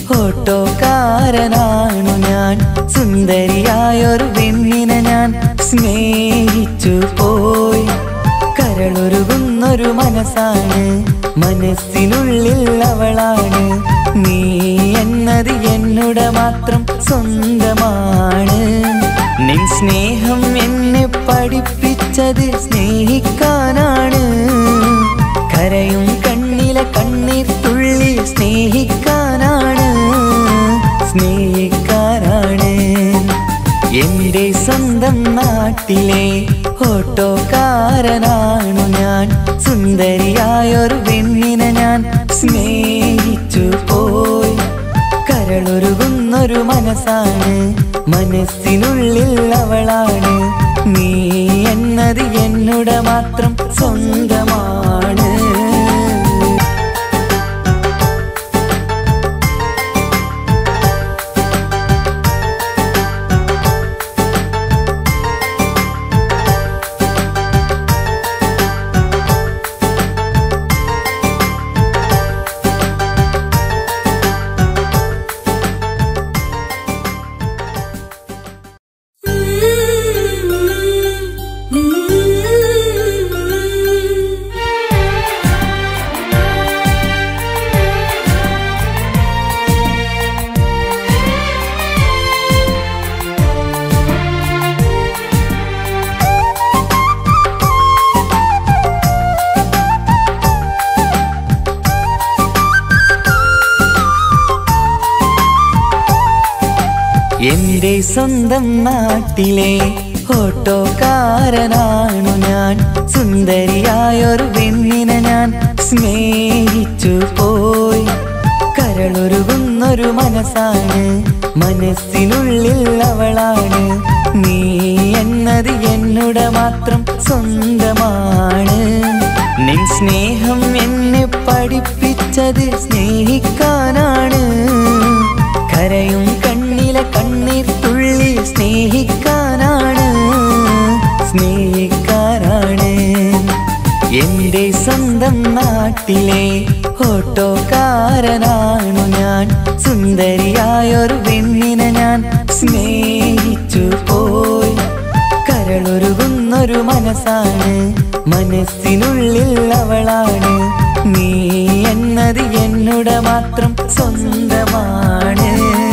ഓട്ടോക്കാരനാണു ഞാൻ സുന്ദരിയായൊരു പെണ്ണിനെ ഞാൻ സ്നേഹിച്ചു പോയി കരളൊരുകുന്നൊരു മനസ്സാണ് മനസ്സിനുള്ളിൽ അവളാണ് നീ എന്നത് എന്നുടെ മാത്രം സ്വന്തമാണ് നിൻ സ്നേഹം എന്നെ പഠിപ്പിച്ചത് സ്നേഹിക്കാനാണ് കരയും കണ്ണിലെ കണ്ണീർ തുള്ളി സ്നേഹിക്കാനാണ് സ്നേഹിക്കാനാണ് എന്റെ സ്വന്തം നാട്ടിലെ ഓട്ടോക്കാരനാണു ഞാൻ സുന്ദരിയായൊരു പെണ്ണിനെ ഞാൻ സ്നേഹിച്ചു പോയി കരളൊരുകുന്നൊരു മനസ്സാണ് മനസ്സിനുള്ളിൽ അവളാണ് നീ എന്നത് എന്നുടെ മാത്രം സ്വന്തമാണ് എന്റെ സ്വന്തം നാട്ടിലെ ഓട്ടോക്കാരനാണു ഞാൻ സുന്ദരിയായൊരു പെണ്ണിനെ ഞാൻ സ്നേഹിച്ചു പോയി കരളൊരുകുന്നൊരു മനസ്സാണ് മനസ്സിനുള്ളിൽ അവളാണ് നീ എന്നത് എന്നുടെ മാത്രം സ്വന്തമാണ് നിൻ സ്നേഹം എന്നെ പഠിപ്പിച്ചത് സ്നേഹിക്കാനാണ് കരയും കണ്ണിലെ കണ്ണീർ തുള്ളി സ്നേഹിക്കാനാണ് സ്നേഹിക്കാനാണ് എന്റെ സ്വന്തം നാട്ടിലെ ഓട്ടോക്കാരനാണു ഞാൻ സുന്ദര സുന്ദരിയായൊരു പെണ്ണിനെ ഞാൻ സ്നേഹിച്ചു പോയി കരളൊരുകുന്നൊരു മനസ്സാണ് മനസ്സിനുള്ളിൽ അവളാണ് നീ എന്നത് എന്നുടെ മാത്രം സ്വന്തമാണ്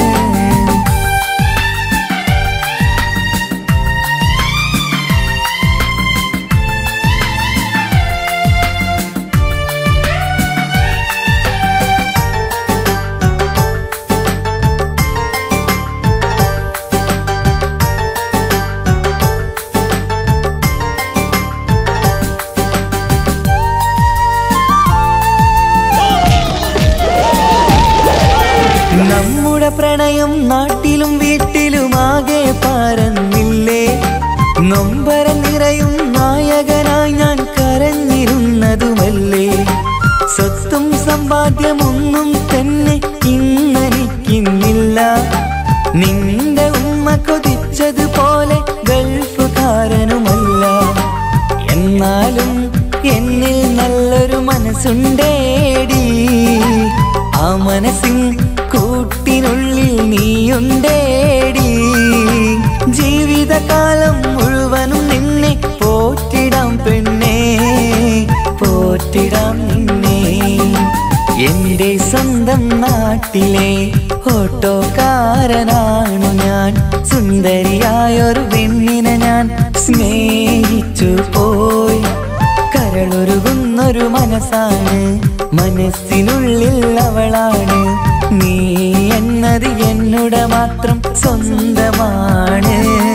നമ്മുടെ പ്രണയം നാട്ടിലും വീട്ടിലുമാകെ പരന്നില്ലേ നൊമ്പരം നിറയും നായകനായി ഞാൻ കരഞ്ഞിരുന്നതുമല്ലേ സ്വത്തും സമ്പാദ്യമൊന്നും തന്നെ ഇന്നെനിക്കിന്നില്ല നിന്റെ ഉമ്മ കൊതിച്ചതുപോലെ ഗൾഫുകാരനുമല്ല എന്നാലും എന്നിൽ നല്ലൊരു മനസ്സുണ്ടേടി ആ മനസ്സിൻ കൂട്ടിനുള്ളിൽ നീയുണ്ടേടി ജീവിതകാലം മുഴുവനും നിന്നെ പോറ്റിടാം പെണ്ണേ പോറ്റിടാം നിന്നെ എന്റെ സ്വന്തം നാട്ടിലെ ഓട്ടോക്കാരനാണു ഞാൻ സുന്ദരിയായൊരു പെണ്ണിനെ ഞാൻ സ്നേഹിച്ചു പോയി കരളൊരുകുന്നൊരു മനസ്സാണ് മനസ്സിനുള്ളിൽ അവളാണ് നീ എന്നത് എന്നുടെ മാത്രം സ്വന്തമാണ്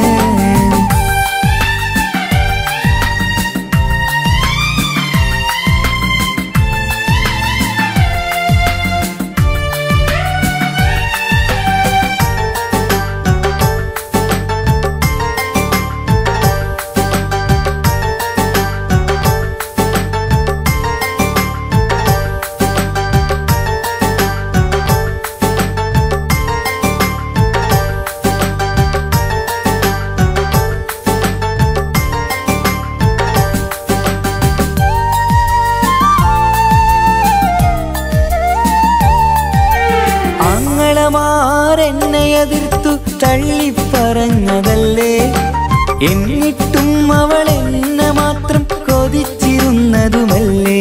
ആങ്ങളമാരെന്നെ എതിർത്തു തള്ളിപ്പറഞ്ഞതല്ലേ എന്നിട്ടും അവൾ എന്നെ മാത്രം കൊതിച്ചിരുന്നതുമല്ലേ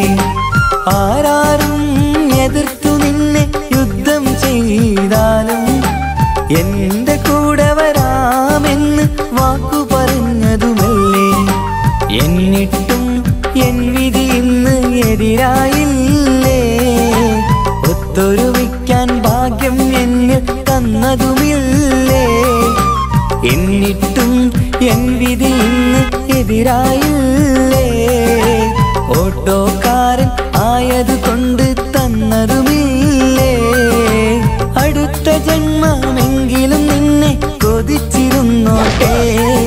ആരാരും എതിർത്തു നിന്നെ യുദ്ധം ചെയ്താലും എന്റെ കൂടെ വരാമെന്ന് വാക്കു പറഞ്ഞതുമല്ലേ എന്നിട്ടും എൻ വിധി ഇന്ന് എതിരായില്ലേ ഒത്തൊരുമിക്കാൻ ഭാഗ്യം എന്നിൽ തന്നതുമില്ലേ എന്നിട്ടും എൻ വിധി ഇന്ന് എതിരായില്ലേ ഓട്ടോക്കാരൻ ആയതുകൊണ്ട് തന്നതുമില്ലേ അടുത്ത ജന്മമെങ്കിലും നിന്നെ കൊതിച്ചിരുന്നോട്ടെ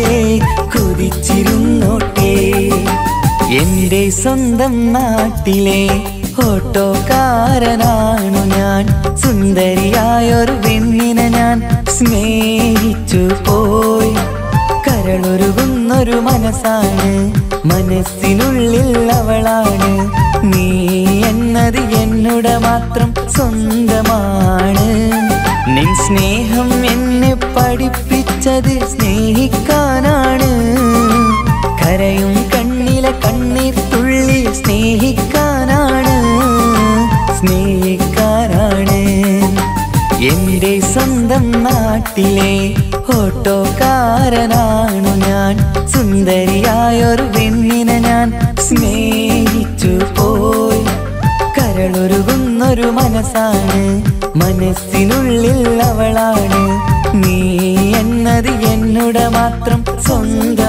കൊതിച്ചിരുന്നോട്ടെ എന്റെ സ്വന്തം നാട്ടിലെ ഓട്ടോക്കാരനാണു ഞാൻ സുന്ദരിയായൊരു പെണ്ണിനെ ഞാൻ സ്നേഹിച്ചു പോയി കരളൊരുകുന്നൊരു മനസ്സാണ് മനസ്സിനുള്ളിൽ അവളാണ് നീ എന്നത് എന്നുടെ മാത്രം സ്വന്തമാണ് നിൻ സ്നേഹം എന്നെ പഠിപ്പിച്ചത് സ്നേഹിക്കാനാണ് കരയും കണ്ണിലെ കണ്ണീർ തുള്ളി സ്നേഹിക്കാനാണ് സ്നേഹിക്കാനാണ് എന്റെ സ്വന്തം നാട്ടിലെ ഓട്ടോക്കാരനാണു ഞാൻ സുന്ദരിയായൊരു പെണ്ണിനെ ഞാൻ സ്നേഹിച്ചു പോയി കരളൊരുകുന്നൊരു മനസ്സാണ് മനസ്സിനുള്ളിൽ അവളാണ് നീ എന്നത് എന്നുടെ മാത്രം സ്വന്തം